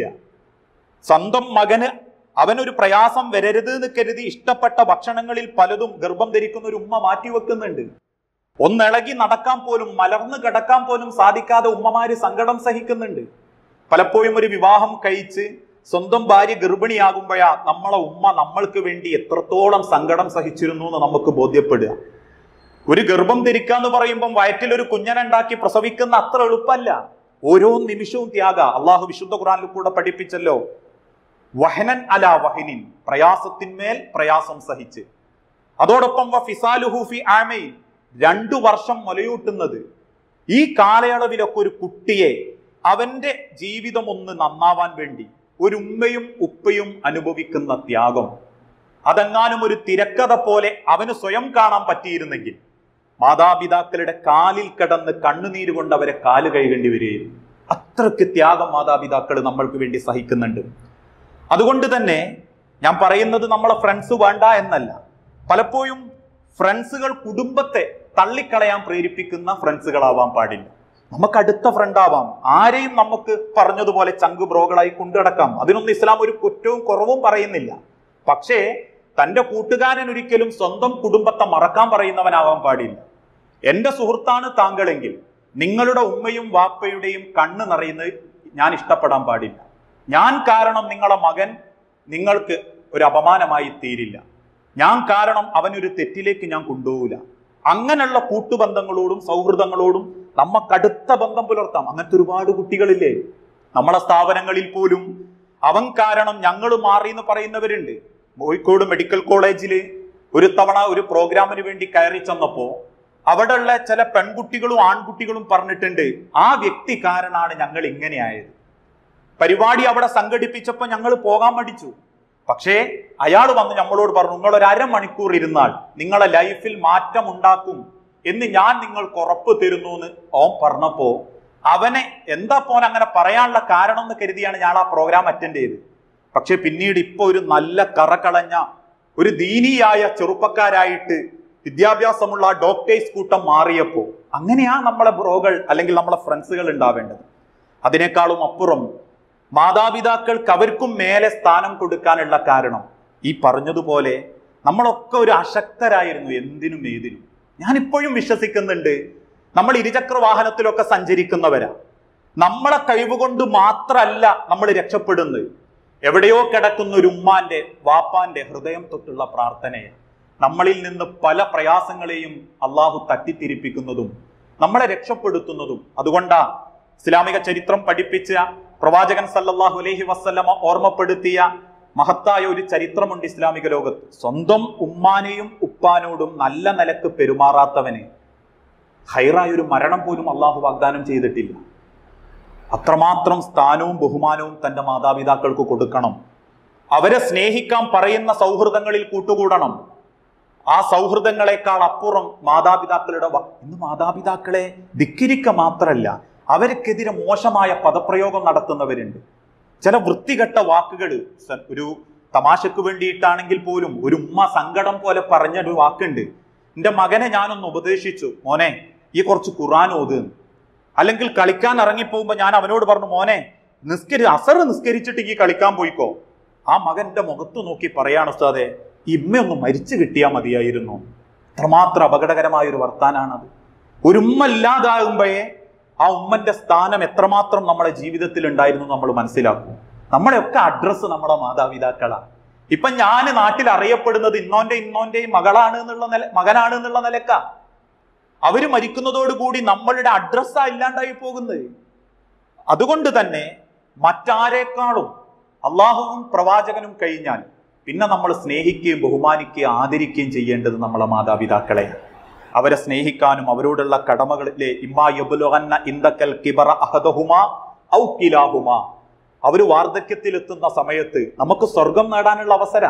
സ്വന്തം മകന് അവനൊരു പ്രയാസം വരരുത് എന്ന് കരുതി ഇഷ്ടപ്പെട്ട ഭക്ഷണങ്ങളിൽ പലതും ഗർഭം ധരിക്കുന്ന ഒരു ഉമ്മ മാറ്റിവെക്കുന്നുണ്ട് ഒന്നിളകി നടക്കാൻ പോലും മലർന്നു കിടക്കാൻ പോലും സാധിക്കാതെ ഉമ്മമാര് സങ്കടം സഹിക്കുന്നുണ്ട് പലപ്പോഴും ഒരു വിവാഹം കഴിച്ച് സ്വന്തം ഭാര്യ ഗർഭിണിയാകുമ്പോഴാ നമ്മളെ ഉമ്മ നമ്മൾക്ക് വേണ്ടി എത്രത്തോളം സങ്കടം സഹിച്ചിരുന്നു എന്ന് നമുക്ക് ബോധ്യപ്പെടുക ഒരു ഗർഭം ധരിക്കാന്ന് പറയുമ്പം വയറ്റിൽ ഒരു കുഞ്ഞനുണ്ടാക്കി പ്രസവിക്കുന്ന അത്ര എളുപ്പമല്ല ഓരോ നിമിഷവും ത്യാഗ അള്ളാഹു വിശുദ്ധ ഖുറാനിൽ കൂടെ പഠിപ്പിച്ചല്ലോ വഹനൻ അല വഹിനിൻ പ്രയാസത്തിന്മേൽ പ്രയാസം സഹിച്ച് അതോടൊപ്പം വ ഫിസാലുഹു ഫി ആമയിൽ രണ്ടു വർഷം മുലയൂട്ടുന്നത് ഈ കാലയളവിലൊക്കെ ഒരു കുട്ടിയെ അവന്റെ ജീവിതം ഒന്ന് നന്നാവാൻ വേണ്ടി ഒരു ഉമ്മയും ഉപ്പയും അനുഭവിക്കുന്ന ത്യാഗം അതെങ്ങാനും ഒരു തിരക്കഥ പോലെ അവന് സ്വയം കാണാൻ പറ്റിയിരുന്നെങ്കിൽ മാതാപിതാക്കളുടെ കാലിൽ കിടന്ന് കണ്ണുനീര് കൊണ്ട് അവരെ കാല് കഴുകേണ്ടി വരികയും അത്രയ്ക്ക് ത്യാഗം മാതാപിതാക്കൾ നമ്മൾക്ക് വേണ്ടി സഹിക്കുന്നുണ്ട് അതുകൊണ്ട് തന്നെ ഞാൻ പറയുന്നത് നമ്മളെ ഫ്രണ്ട്സ് വേണ്ട എന്നല്ല പലപ്പോഴും ഫ്രണ്ട്സുകൾ കുടുംബത്തെ തള്ളിക്കളയാൻ പ്രേരിപ്പിക്കുന്ന ഫ്രണ്ട്സുകളാവാൻ പാടില്ല നമുക്ക് അടുത്ത ഫ്രണ്ട് ആവാം ആരെയും നമുക്ക് പറഞ്ഞതുപോലെ ചങ്ക് ബ്രോകളായി കൊണ്ടുനടക്കാം അതിനൊന്നും ഇസ്ലാം ഒരു കുറ്റവും കുറവും പറയുന്നില്ല പക്ഷേ തന്റെ കൂട്ടുകാരൻ ഒരിക്കലും സ്വന്തം കുടുംബത്തെ മറക്കാൻ പറയുന്നവനാവാൻ പാടില്ല എന്റെ സുഹൃത്താണ് താങ്കളെങ്കിൽ നിങ്ങളുടെ ഉമ്മയും വാപ്പയുടെയും കണ്ണ് നിറയുന്നത് ഞാൻ ഇഷ്ടപ്പെടാൻ പാടില്ല ഞാൻ കാരണം നിങ്ങളെ മകൻ നിങ്ങൾക്ക് ഒരു അപമാനമായി തീരില്ല ഞാൻ കാരണം അവനൊരു തെറ്റിലേക്ക് ഞാൻ കൊണ്ടുപോകില്ല അങ്ങനെയുള്ള കൂട്ടുബന്ധങ്ങളോടും സൗഹൃദങ്ങളോടും നമുക്കടുത്ത ബന്ധം പുലർത്താം അങ്ങനത്തെ ഒരുപാട് കുട്ടികളില്ലേ നമ്മളെ സ്ഥാപനങ്ങളിൽ പോലും അവൻ കാരണം ഞങ്ങൾ മാറി എന്ന് പറയുന്നവരുണ്ട് കോഴിക്കോട് മെഡിക്കൽ കോളേജിൽ ഒരു തവണ ഒരു പ്രോഗ്രാമിന് വേണ്ടി കയറി ചെന്നപ്പോ അവിടെയുള്ള ചില പെൺകുട്ടികളും ആൺകുട്ടികളും പറഞ്ഞിട്ടുണ്ട് ആ വ്യക്തി കാരണമാണ് ഞങ്ങൾ ഇങ്ങനെയായത് പരിപാടി അവിടെ സംഘടിപ്പിച്ചപ്പോൾ ഞങ്ങൾ പോകാൻ മടിച്ചു പക്ഷേ അയാൾ വന്ന് നമ്മളോട് പറഞ്ഞു നിങ്ങൾ ഒരു അരമണിക്കൂർ ഇരുന്നാൽ നിങ്ങളെ ലൈഫിൽ മാറ്റം ഉണ്ടാക്കും എന്ന് ഞാൻ നിങ്ങൾക്ക് ഉറപ്പ് തരുന്നു എന്ന് ഓൻ പറഞ്ഞപ്പോ അവനെ എന്താ പോൻ അങ്ങനെ പറയാനുള്ള കാരണം എന്ന് കരുതിയാണ് ഞാൻ ആ പ്രോഗ്രാം അറ്റൻഡ് ചെയ്ത് പക്ഷെ പിന്നീട് ഇപ്പൊ ഒരു നല്ല കറകളഞ്ഞ ഒരു ദീനിയായ ചെറുപ്പക്കാരായിട്ട് വിദ്യാഭ്യാസമുള്ള ആ ഡോക്ടേഴ്സ് കൂട്ടം മാറിയപ്പോ അങ്ങനെയാ നമ്മളെ ബ്രോകൾ അല്ലെങ്കിൽ നമ്മളെ ഫ്രണ്ട്സുകൾ ഉണ്ടാവേണ്ടത് അതിനേക്കാളും അപ്പുറം മാതാപിതാക്കൾക്ക് അവർക്കും മേലെ സ്ഥാനം കൊടുക്കാനുള്ള കാരണം ഈ പറഞ്ഞതുപോലെ നമ്മളൊക്കെ ഒരു അശക്തരായിരുന്നു എന്തിനും ഏതിനും ഞാൻ ഇപ്പോഴും വിശ്വസിക്കുന്നുണ്ട് നമ്മൾ ഇരുചക്ര വാഹനത്തിലൊക്കെ സഞ്ചരിക്കുന്നവരാ നമ്മളെ കഴിവുകൊണ്ട് മാത്രമല്ല നമ്മൾ രക്ഷപ്പെടുന്നത് എവിടെയോ കിടക്കുന്ന ഒരു ഉമ്മാന്റെ വാപ്പാന്റെ ഹൃദയം തൊട്ടുള്ള പ്രാർത്ഥനയെ നമ്മളിൽ നിന്ന് പല പ്രയാസങ്ങളെയും അള്ളാഹു തട്ടിത്തിരിപ്പിക്കുന്നതും നമ്മളെ രക്ഷപ്പെടുത്തുന്നതും അതുകൊണ്ടാ ഇസ്ലാമിക ചരിത്രം പഠിപ്പിച്ച പ്രവാചകൻ സല്ലല്ലാഹു അലൈഹി വസല്ലമ ഓർമ്മപ്പെടുത്തിയ മഹത്തായ ഒരു ചരിത്രമുണ്ട് ഇസ്ലാമിക ലോകത്ത് സ്വന്തം ഉമ്മാനെയും ഉപ്പാനോടും നല്ല നിലക്ക് പെരുമാറാത്തവന് ഹൈറായ ഒരു മരണം പോലും അള്ളാഹു വാഗ്ദാനം ചെയ്തിട്ടില്ല അത്രമാത്രം സ്ഥാനവും ബഹുമാനവും തന്റെ മാതാപിതാക്കൾക്ക് കൊടുക്കണം അവരെ സ്നേഹിക്കാൻ പറയുന്ന സൗഹൃദങ്ങളിൽ കൂട്ടുകൂടണം ആ സൗഹൃദങ്ങളെക്കാൾ അപ്പുറം മാതാപിതാക്കളുടെ വ- ഇന്ന് മാതാപിതാക്കളെ ധിക്കരിക്ക മാത്രമല്ല അവർക്കെതിരെ മോശമായ പദപ്രയോഗം നടത്തുന്നവരുണ്ട് ചില വൃത്തികെട്ട വാക്കുകൾ ഒരു തമാശക്ക് വേണ്ടിയിട്ടാണെങ്കിൽ പോലും ഒരു ഉമ്മ സങ്കടം പോലെ പറഞ്ഞ ഒരു വാക്കുണ്ട് എൻ്റെ മകനെ ഞാനൊന്ന് ഉപദേശിച്ചു മോനെ ഈ കുറച്ച് ഖുറാൻ ഓത് എന്ന്." അല്ലെങ്കിൽ കളിക്കാൻ ഇറങ്ങിപ്പോകുമ്പോൾ ഞാൻ അവനോട് പറഞ്ഞു മോനെ നിസ്കരി അസർ നിസ്കരിച്ചിട്ട് ഈ കളിക്കാൻ പോയിക്കോ ആ മകന്റെ മുഖത്ത് നോക്കി പറയാണ് ഉസ്താദെ ഈ ഇമ്മയൊന്ന് മരിച്ചു കിട്ടിയാൽ മതിയായിരുന്നു അത്രമാത്രം അപകടകരമായ ഒരു വർത്താനാണത് ഒരു ഉമ്മ ഇല്ലാതാകുമ്പോഴേ ആ ഉമ്മന്റെ സ്ഥാനം എത്രമാത്രം നമ്മുടെ ജീവിതത്തിൽ ഉണ്ടായിരുന്നു നമ്മൾ മനസ്സിലാക്കും നമ്മളെയൊക്കെ അഡ്രസ്സ് നമ്മുടെ മാതാപിതാക്കളാ ഇപ്പൊ ഞാൻ നാട്ടിൽ അറിയപ്പെടുന്നത് ഇന്നോന്റെ ഇന്നോന്റെയും മകളാണ് എന്നുള്ള നില മകനാണ് എന്നുള്ള നിലക്കാ അവര് മരിക്കുന്നതോടുകൂടി നമ്മളുടെ അഡ്രസ്സാ ഇല്ലാണ്ടായി പോകുന്നത് അതുകൊണ്ട് തന്നെ മറ്റാരേക്കാളും അള്ളാഹുവും പ്രവാചകനും കഴിഞ്ഞാൽ പിന്നെ നമ്മൾ സ്നേഹിക്കുകയും ബഹുമാനിക്കുകയും ആദരിക്കുകയും ചെയ്യേണ്ടത് നമ്മളെ മാതാപിതാക്കളെയാണ് അവരെ സ്നേഹിക്കാനും അവരോടുള്ള കടമകളിലെ ഇമ്മാ യബുലുഹന്ന ഇന്ദക്കൽ കിബറ അഹദഹുമാ ഔ കിലാഹുമാ അവര് വാർദ്ധക്യത്തിലെത്തുന്ന സമയത്ത് നമുക്ക് സ്വർഗം നേടാനുള്ള അവസര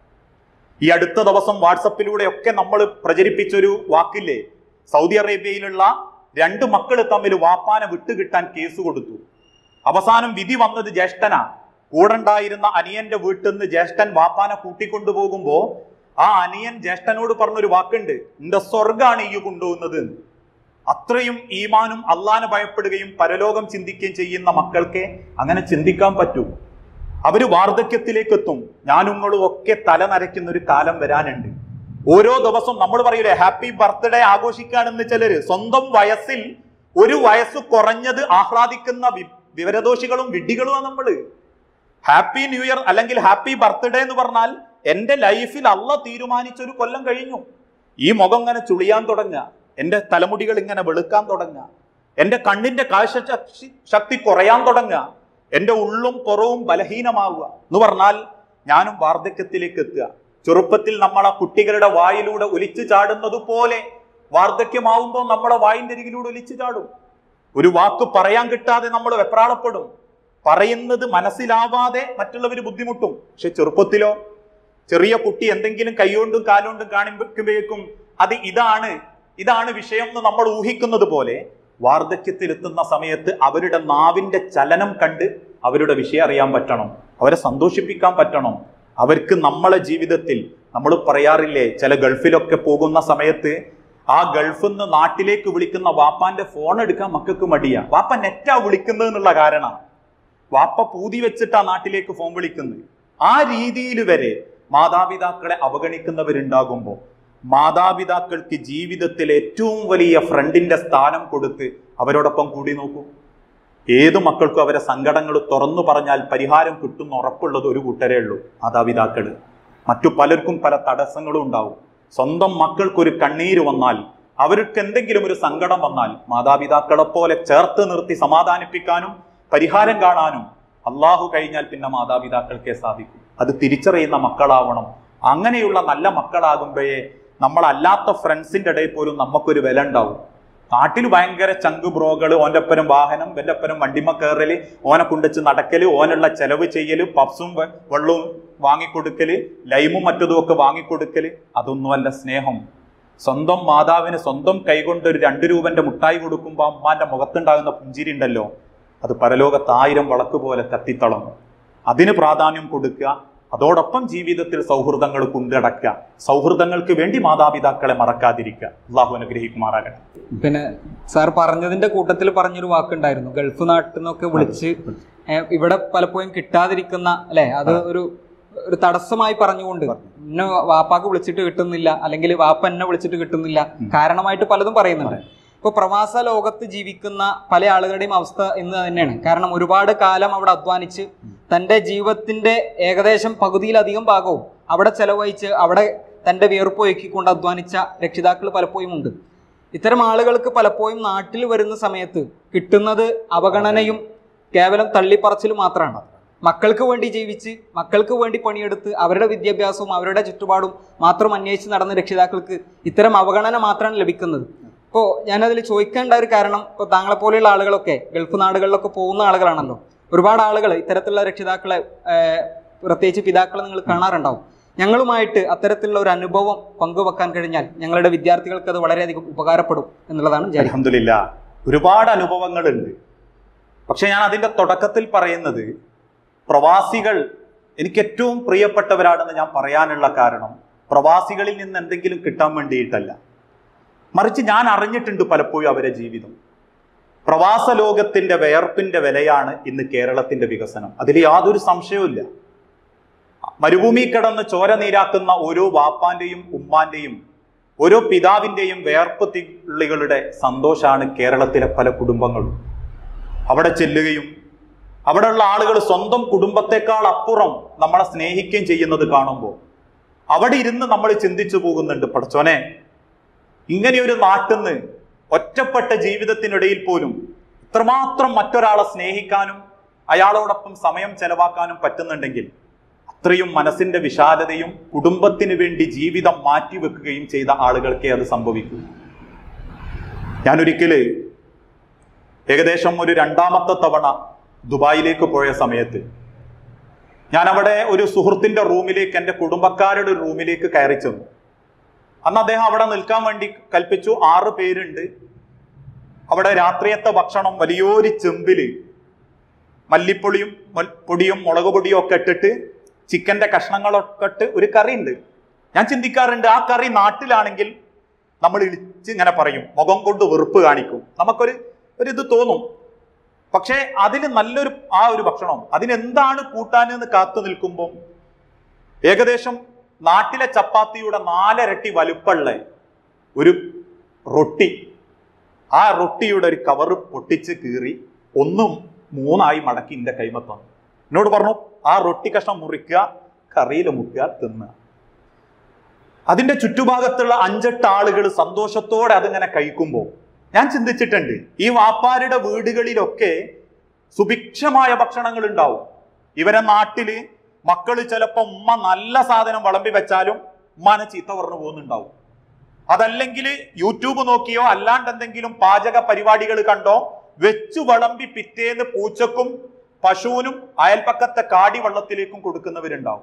ഈ അടുത്ത ദിവസം വാട്സപ്പിലൂടെ ഒക്കെ നമ്മൾ പ്രചരിപ്പിച്ചൊരു വാക്കില്ലേ സൗദി അറേബ്യയിലുള്ള രണ്ട് മക്കൾ തമ്മിൽ വാപ്പാനെ വിട്ടുകിട്ടാൻ കേസ് കൊടുത്തു അവസാനം വിധി വന്നത് ജ്യേഷ്ഠനാ കൂടെണ്ടായിരുന്ന അനിയന്റെ വീട്ടിൽ നിന്ന് ജ്യേഷ്ഠൻ വാപ്പാനെ കൂട്ടിക്കൊണ്ടുപോകുമ്പോ ആ അനിയൻ ജ്യേഷ്ഠനോട് പറഞ്ഞൊരു വാക്കുണ്ട് എന്റെ സ്വർഗാണ് ഈ കൊണ്ടുപോകുന്നത് എന്ന്. അത്രയും ഈമാനും അള്ളാനെ ഭയപ്പെടുകയും പരലോകം ചിന്തിക്കുകയും ചെയ്യുന്ന മക്കൾക്ക് അങ്ങനെ ചിന്തിക്കാൻ പറ്റൂ അവര് വാർദ്ധക്യത്തിലേക്ക് എത്തും ഞാനുങ്ങളും ഒക്കെ തല നരയ്ക്കുന്ന ഒരു കാലം വരാനുണ്ട് ഓരോ ദിവസം നമ്മൾ പറയൂലേ ഹാപ്പി ബർത്ത്ഡേ ആഘോഷിക്കുകയാണെന്ന് ചിലര് സ്വന്തം വയസ്സിൽ ഒരു വയസ്സ് കുറഞ്ഞത് ആഹ്ലാദിക്കുന്ന വി- വിവരദോഷികളും വിഡ്ഢികളുമാണ് നമ്മള് ഹാപ്പി ന്യൂ ഇയർ അല്ലെങ്കിൽ ഹാപ്പി ബർത്ത്ഡേ എന്ന് പറഞ്ഞാൽ എന്റെ ലൈഫിൽ അള്ള തീരുമാനിച്ച ഒരു കൊല്ലം കഴിഞ്ഞു ഈ മുഖം ഇങ്ങനെ ചുളിയാൻ തുടങ്ങുക എന്റെ തലമുടികൾ ഇങ്ങനെ വെളുക്കാൻ തുടങ്ങുക എന്റെ കണ്ണിന്റെ കാഴ്ച ശക്തി- ശക്തി കുറയാൻ തുടങ്ങുക എന്റെ ഉള്ളും പുറവും ബലഹീനമാവുക എന്ന് പറഞ്ഞാൽ ഞാനും വാർദ്ധക്യത്തിലേക്ക് എത്തുക ചെറുപ്പത്തിൽ നമ്മളെ കുട്ടികളുടെ വായിലൂടെ ഒലിച്ചു ചാടുന്നത് പോലെ വാർദ്ധക്യമാവുമ്പോൾ നമ്മളെ വായിന്റെ അരികിലൂടെ ഒലിച്ചു ചാടും ഒരു വാക്ക് പറയാൻ കിട്ടാതെ നമ്മൾ വെപ്രാളപ്പെടും പറയുന്നത് മനസ്സിലാവാതെ മറ്റുള്ളവർ ബുദ്ധിമുട്ടും പക്ഷെ ചെറുപ്പത്തിലോ ചെറിയ കുട്ടി എന്തെങ്കിലും കൈകൊണ്ടും കാലുകൊണ്ടും കാണിക്കുമ്പോഴേക്കും അത് ഇതാണ് ഇതാണ് വിഷയം എന്ന് നമ്മൾ ഊഹിക്കുന്നത് പോലെ വാർദ്ധക്യത്തിലെത്തുന്ന സമയത്ത് അവരുടെ നാവിന്റെ ചലനം കണ്ട് അവരുടെ വിഷയം അറിയാൻ പറ്റണം അവരെ സന്തോഷിപ്പിക്കാൻ പറ്റണം അവർക്ക് നമ്മളെ ജീവിതത്തിൽ നമ്മൾ പറയാറില്ലേ ചില ഗൾഫിലൊക്കെ പോകുന്ന സമയത്ത് ആ ഗൾഫിൽ നിന്ന് നാട്ടിലേക്ക് വിളിക്കുന്ന വാപ്പാന്റെ ഫോൺ എടുക്കാൻ മക്കൾക്ക് മടിയാ വാപ്പ നെറ്റാ വിളിക്കുന്നത് എന്നുള്ള കാരണം വാപ്പ പൂതി വെച്ചിട്ടാ നാട്ടിലേക്ക് ഫോൺ വിളിക്കുന്നത് ആ രീതിയിൽ വരെ മാതാപിതാക്കളെ അവഗണിക്കുന്നവരുണ്ടാകുമ്പോൾ മാതാപിതാക്കൾക്ക് ജീവിതത്തിൽ ഏറ്റവും വലിയ ഫ്രണ്ടിന്റെ സ്ഥാനം കൊടുത്ത് അവരോടൊപ്പം കൂടി നോക്കൂ ഏതു മക്കൾക്കും അവരെ സങ്കടങ്ങൾ തുറന്നു പറഞ്ഞാൽ പരിഹാരം കിട്ടുന്ന ഉറപ്പുള്ളത് ഒരു കൂട്ടരേ ഉള്ളൂ മാതാപിതാക്കള് മറ്റു പലർക്കും പല തടസ്സങ്ങളും ഉണ്ടാവും സ്വന്തം മക്കൾക്കൊരു കണ്ണീര് വന്നാൽ അവർക്ക് എന്തെങ്കിലും ഒരു സങ്കടം വന്നാൽ മാതാപിതാക്കളെ പോലെ ചേർത്ത് നിർത്തി സമാധാനിപ്പിക്കാനും പരിഹാരം കാണാനും അള്ളാഹു കഴിഞ്ഞാൽ പിന്നെ മാതാപിതാക്കൾക്കേ സാധിക്കും അത് തിരിച്ചറിയുന്ന മക്കളാവണം അങ്ങനെയുള്ള നല്ല മക്കളാകുമ്പോഴേ നമ്മളല്ലാത്ത ഫ്രണ്ട്സിന്റെ ഇടയിൽ പോലും നമുക്കൊരു വില ഉണ്ടാവും നാട്ടിൽ ഭയങ്കര ചങ്ക് ബ്രോകള് ഓൻ്റെ ഒപ്പരം വാഹനം എൻ്റെ ഒപ്പരം വണ്ടിമ കയറല് ഓനെ കൊണ്ടുവച്ച് നടക്കല് ഓനുള്ള ചെലവ് ചെയ്യല് പപ്സും വെ- വെള്ളവും വാങ്ങിക്കൊടുക്കല് ലൈമും മറ്റതും ഒക്കെ വാങ്ങിക്കൊടുക്കല് അതൊന്നുമല്ല സ്നേഹം സ്വന്തം മാതാവിന് സ്വന്തം കൈകൊണ്ട് ഒരു രണ്ട് രൂപന്റെ മുട്ടായി കൊടുക്കുമ്പോൾ അമ്മാന്റെ മുഖത്തുണ്ടാകുന്ന പുഞ്ചിരി ഉണ്ടല്ലോ അത് പരലോകത്ത് ആയിരം വളക്ക് പോലെ കത്തിത്തളങ്ങും അതിന് പ്രാധാന്യം കൊടുക്കുക അതോടൊപ്പം ജീവിതത്തിൽ സൗഹൃദങ്ങൾ കൊണ്ടടക്കുക സൗഹൃദങ്ങൾക്ക് വേണ്ടി മാതാപിതാക്കളെ മറക്കാതിരിക്കുക അള്ളാഹു അനുഗ്രഹിക്കുമാറാകട്ടെ പിന്നെ സാർ പറഞ്ഞതിന്റെ കൂട്ടത്തിൽ പറഞ്ഞൊരു വാക്കുണ്ടായിരുന്നു ഗൾഫ് നാട്ടിൽ നിന്നൊക്കെ വിളിച്ച് ഏഹ്, ഇവിടെ പലപ്പോഴും കിട്ടാതിരിക്കുന്ന അല്ലെ അത് ഒരു ഒരു തടസ്സമായി പറഞ്ഞുകൊണ്ട് എന്നെ വാപ്പാക്ക് വിളിച്ചിട്ട് കിട്ടുന്നില്ല അല്ലെങ്കിൽ വാപ്പ എന്നെ വിളിച്ചിട്ട് കിട്ടുന്നില്ല കാരണമായിട്ട് പലതും പറയുന്നുണ്ട് ഇപ്പൊ പ്രവാസ ലോകത്ത് ജീവിക്കുന്ന പല ആളുകളുടെയും അവസ്ഥ ഇന്ന് തന്നെയാണ് കാരണം ഒരുപാട് കാലം അവിടെ അധ്വാനിച്ച് തന്റെ ജീവിതത്തിന്റെ ഏകദേശം പകുതിയിലധികം ഭാഗവും അവിടെ ചെലവഴിച്ച് അവിടെ തന്റെ വിയർപ്പ് ഒഴുക്കിക്കൊണ്ട് അധ്വാനിച്ച രക്ഷിതാക്കൾ പലപ്പോഴും ഉണ്ട് ഇത്തരം ആളുകൾക്ക് പലപ്പോഴും നാട്ടിൽ വരുന്ന സമയത്ത് കിട്ടുന്നത് അവഗണനയും കേവലം തള്ളിപ്പറച്ചിലും മാത്രമാണ് മക്കൾക്ക് വേണ്ടി ജീവിച്ച് മക്കൾക്ക് വേണ്ടി പണിയെടുത്ത് അവരുടെ വിദ്യാഭ്യാസവും അവരുടെ ചുറ്റുപാടും മാത്രം അന്വേഷിച്ച് നടന്ന രക്ഷിതാക്കൾക്ക് ഇത്തരം അവഗണന മാത്രമാണ് ലഭിക്കുന്നത് ഇപ്പോൾ ഞാനതിൽ ചോദിക്കേണ്ട ഒരു കാരണം ഇപ്പോൾ താങ്കളെ പോലെയുള്ള ആളുകളൊക്കെ ഗൾഫ് നാടുകളിലൊക്കെ പോകുന്ന ആളുകളാണല്ലോ ഒരുപാട് ആളുകൾ ഇത്തരത്തിലുള്ള രക്ഷിതാക്കളെ ഏഹ്, പ്രത്യേകിച്ച് പിതാക്കളെ നിങ്ങൾ കാണാറുണ്ടാവും ഞങ്ങളുമായിട്ട് അത്തരത്തിലുള്ള ഒരു അനുഭവം പങ്കുവെക്കാൻ കഴിഞ്ഞാൽ ഞങ്ങളുടെ വിദ്യാർത്ഥികൾക്ക് അത് വളരെയധികം ഉപകാരപ്പെടും എന്നുള്ളതാണ് വിചാരിക്കുന്നത് അലഹമില്ല ഒരുപാട് അനുഭവങ്ങളുണ്ട് പക്ഷെ ഞാൻ അതിന്റെ തുടക്കത്തിൽ പറയുന്നത് പ്രവാസികൾ എനിക്ക് ഏറ്റവും പ്രിയപ്പെട്ടവരാണെന്ന് ഞാൻ പറയാനുള്ള കാരണം പ്രവാസികളിൽ നിന്ന് എന്തെങ്കിലും കിട്ടാൻ വേണ്ടിയിട്ടല്ല മറിച്ച് ഞാൻ അറിഞ്ഞിട്ടുണ്ട് പലപ്പോഴും അവരെ ജീവിതം പ്രവാസ ലോകത്തിന്റെ വേർപ്പിന്റെ വിലയാണ് ഇന്ന് കേരളത്തിന്റെ വികസനം അതിൽ യാതൊരു സംശയവുമില്ല മരുഭൂമി കിടന്ന് ചോര നീരാക്കുന്ന ഓരോ വാപ്പാന്റെയും ഉമ്മാന്റെയും ഓരോ പിതാവിന്റെയും വേർപ്പ് തിള്ളികളുടെ സന്തോഷമാണ് കേരളത്തിലെ പല കുടുംബങ്ങളും അവിടെ ചെല്ലുകയും അവിടെയുള്ള ആളുകൾ സ്വന്തം കുടുംബത്തെക്കാൾ അപ്പുറം നമ്മളെ സ്നേഹിക്കുകയും ചെയ്യുന്നത് കാണുമ്പോൾ അവിടെ ഇരുന്ന് നമ്മൾ ചിന്തിച്ചു പോകുന്നുണ്ട് പടച്ചോനെ ഇങ്ങനെയൊരു നാട്ടിന്ന് ഒറ്റപ്പെട്ട ജീവിതത്തിനിടയിൽ പോലും ഇത്രമാത്രം മറ്റൊരാളെ സ്നേഹിക്കാനും അയാളോടൊപ്പം സമയം ചെലവാക്കാനും പറ്റുന്നുണ്ടെങ്കിൽ അത്രയും മനസ്സിന്റെ വിശാലതയും കുടുംബത്തിന് വേണ്ടി ജീവിതം മാറ്റിവെക്കുകയും ചെയ്ത ആളുകൾക്കേ അത് സംഭവിക്കൂ ഞാനൊരിക്കല് ഏകദേശം ഒരു രണ്ടാമത്തെ തവണ ദുബായിലേക്ക് പോയ സമയത്ത് ഞാൻ അവിടെ ഒരു സുഹൃത്തിന്റെ റൂമിലേക്ക് എൻ്റെ കുടുംബക്കാരുടെ ഒരു റൂമിലേക്ക് കയറി ചെന്നു അന്ന് അദ്ദേഹം അവിടെ നിൽക്കാൻ വേണ്ടി കൽപ്പിച്ചു ആറ് പേരുണ്ട് അവിടെ രാത്രിയത്തെ ഭക്ഷണം വലിയൊരു ചെമ്പില് മല്ലിപ്പൊടിയും മൽ- പൊടിയും മുളക് പൊടിയും ഒക്കെ ഇട്ടിട്ട് ചിക്കന്റെ കഷ്ണങ്ങളൊക്കെ ഇട്ട് ഒരു കറി ഉണ്ട് ഞാൻ ചിന്തിക്കാറുണ്ട് ആ കറി നാട്ടിലാണെങ്കിൽ നമ്മൾ ഇളിച്ച് ഇങ്ങനെ പറയും മുഖം കൊണ്ട് വെറുപ്പ് കാണിക്കും നമുക്കൊരു ഒരു ഇത് തോന്നും പക്ഷേ അതിന് നല്ലൊരു ആ ഒരു ഭക്ഷണം അതിനെന്താണ് കൂട്ടാനെന്ന് കാത്തു നിൽക്കുമ്പോൾ ഏകദേശം നാട്ടിലെ ചപ്പാത്തിയുടെ നാലരട്ടി വലുപ്പമുള്ള ഒരു റൊട്ടി ആ റൊട്ടിയുടെ ഒരു കവറ് പൊട്ടിച്ച് കീറി ഒന്നും മൂന്നായി മടക്കി എൻ്റെ കൈമത്തന്നു എന്നോട് പറഞ്ഞു ആ റൊട്ടി കഷ്ണം മുറിക്കുക കറിയിൽ മുക്കുക തിന്നുക അതിന്റെ ചുറ്റുഭാഗത്തുള്ള അഞ്ചെട്ട് ആളുകൾ സന്തോഷത്തോടെ അതിങ്ങനെ കഴിക്കുമ്പോൾ ഞാൻ ചിന്തിച്ചിട്ടുണ്ട് ഈ വാപ്പാരുടെ വീടുകളിലൊക്കെ സുഭിക്ഷമായ ഭക്ഷണങ്ങൾ ഉണ്ടാവും ഇവരെ നാട്ടില് മക്കള് ചിലപ്പോ ഉമ്മ നല്ല സാധനം വിളമ്പി വെച്ചാലും ഉമ്മാനെ ചീത്ത പറഞ്ഞു പോകുന്നുണ്ടാവും അതല്ലെങ്കിൽ യൂട്യൂബ് നോക്കിയോ അല്ലാണ്ട് എന്തെങ്കിലും പാചക പരിപാടികൾ കണ്ടോ വെച്ചു വിളമ്പി പിറ്റേന്ന് പൂച്ചക്കും പശുവിനും അയൽപ്പക്കത്തെ കാടി വെള്ളത്തിലേക്കും കൊടുക്കുന്നവരുണ്ടാവും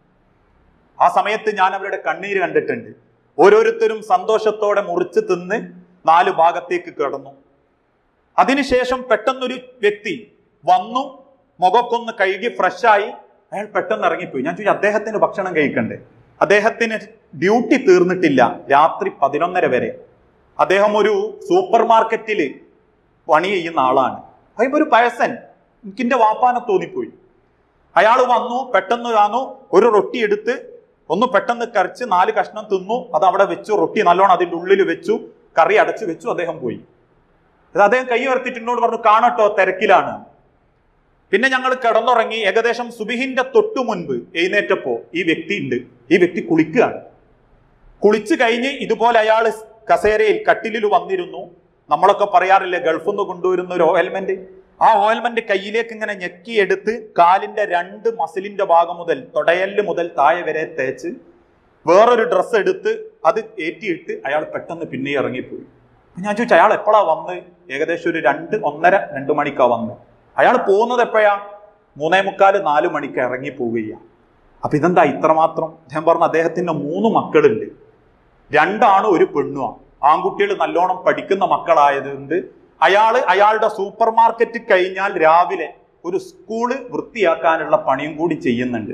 ആ സമയത്ത് ഞാൻ അവരുടെ കണ്ണീര് കണ്ടിട്ടുണ്ട് ഓരോരുത്തരും സന്തോഷത്തോടെ മുറിച്ച് തിന്ന് നാല് ഭാഗത്തേക്ക് കിടന്നു അതിനുശേഷം പെട്ടെന്നൊരു വ്യക്തി വന്നു മുഖക്കൊന്ന് കഴുകി ഫ്രഷായി അയാൾ പെട്ടെന്ന് ഇറങ്ങിപ്പോയി ഞാൻ ചോദിച്ചു അദ്ദേഹത്തിന് ഭക്ഷണം കഴിക്കണ്ടേ അദ്ദേഹത്തിന് ഡ്യൂട്ടി തീർന്നിട്ടില്ല രാത്രി പതിനൊന്നര വരെ അദ്ദേഹം ഒരു സൂപ്പർ മാർക്കറ്റിൽ പണി ചെയ്യുന്ന ആളാണ് അതിപ്പോ ഒരു പയസൻ എനിക്കിന്റെ വാപ്പാനെ തോന്നിപ്പോയി അയാൾ വന്നു പെട്ടെന്ന് കാണു ഒരു റൊട്ടി എടുത്ത് ഒന്ന് പെട്ടെന്ന് കരച്ച് നാല് കഷ്ണം തിന്നു അത് അവിടെ വെച്ചു റൊട്ടി നല്ലോണം അതിന്റെ ഉള്ളിൽ വെച്ചു കറി അടച്ചു വെച്ചു അദ്ദേഹം പോയി ഇത് അദ്ദേഹം കൈ ഉയർത്തിയിട്ട് എന്നോട് പറഞ്ഞു കാണട്ടോ തിരക്കിലാണ് പിന്നെ ഞങ്ങൾ കിടന്നുറങ്ങി ഏകദേശം സുബിഹിന്റെ തൊട്ടു മുൻപ് എഴുന്നേറ്റപ്പോ ഈ വ്യക്തി ഉണ്ട് ഈ വ്യക്തി കുളിക്കുകയാണ് കുളിച്ചു കഴിഞ്ഞ് ഇതുപോലെ അയാൾ കസേരയിൽ കട്ടിലിൽ വന്നിരുന്നു നമ്മളൊക്കെ പറയാറില്ലേ ഗൾഫിൽ നിന്ന് കൊണ്ടുവരുന്ന ഒരു ഓയിൽമെന്റ് ആ ഓയിൽമെന്റ് കയ്യിലേക്ക് ഇങ്ങനെ ഞെക്കിയെടുത്ത് കാലിന്റെ രണ്ട് മസിലിന്റെ ഭാഗം മുതൽ തൊടയല് മുതൽ താഴെ വരെ തേച്ച് വേറൊരു ഡ്രസ്സ് എടുത്ത് അത് ഏറ്റിയിട്ട് അയാൾ പെട്ടെന്ന് പിന്നെ ഇറങ്ങിപ്പോയി അപ്പൊ ഞാൻ ചോദിച്ചു അയാൾ എപ്പോഴാ വന്ന് ഏകദേശം ഒരു രണ്ട് ഒന്നര രണ്ട് മണിക്കാ വന്ന് അയാൾ പോകുന്നത് എപ്പോഴാ മൂന്നേ മുക്കാല് നാല് മണിക്ക് ഇറങ്ങി പോവുകയാണ് അപ്പൊ ഇതെന്താ ഇത്രമാത്രം ഞാൻ പറഞ്ഞു അദ്ദേഹത്തിന്റെ മൂന്ന് മക്കളുണ്ട് രണ്ടാണ് ഒരു പെണ്ണുമാണ് ആൺകുട്ടികൾ നല്ലോണം പഠിക്കുന്ന മക്കളായതുകൊണ്ട് അയാള് അയാളുടെ സൂപ്പർ മാർക്കറ്റ് കഴിഞ്ഞാൽ രാവിലെ ഒരു സ്കൂള് വൃത്തിയാക്കാനുള്ള പണിയും കൂടി ചെയ്യുന്നുണ്ട്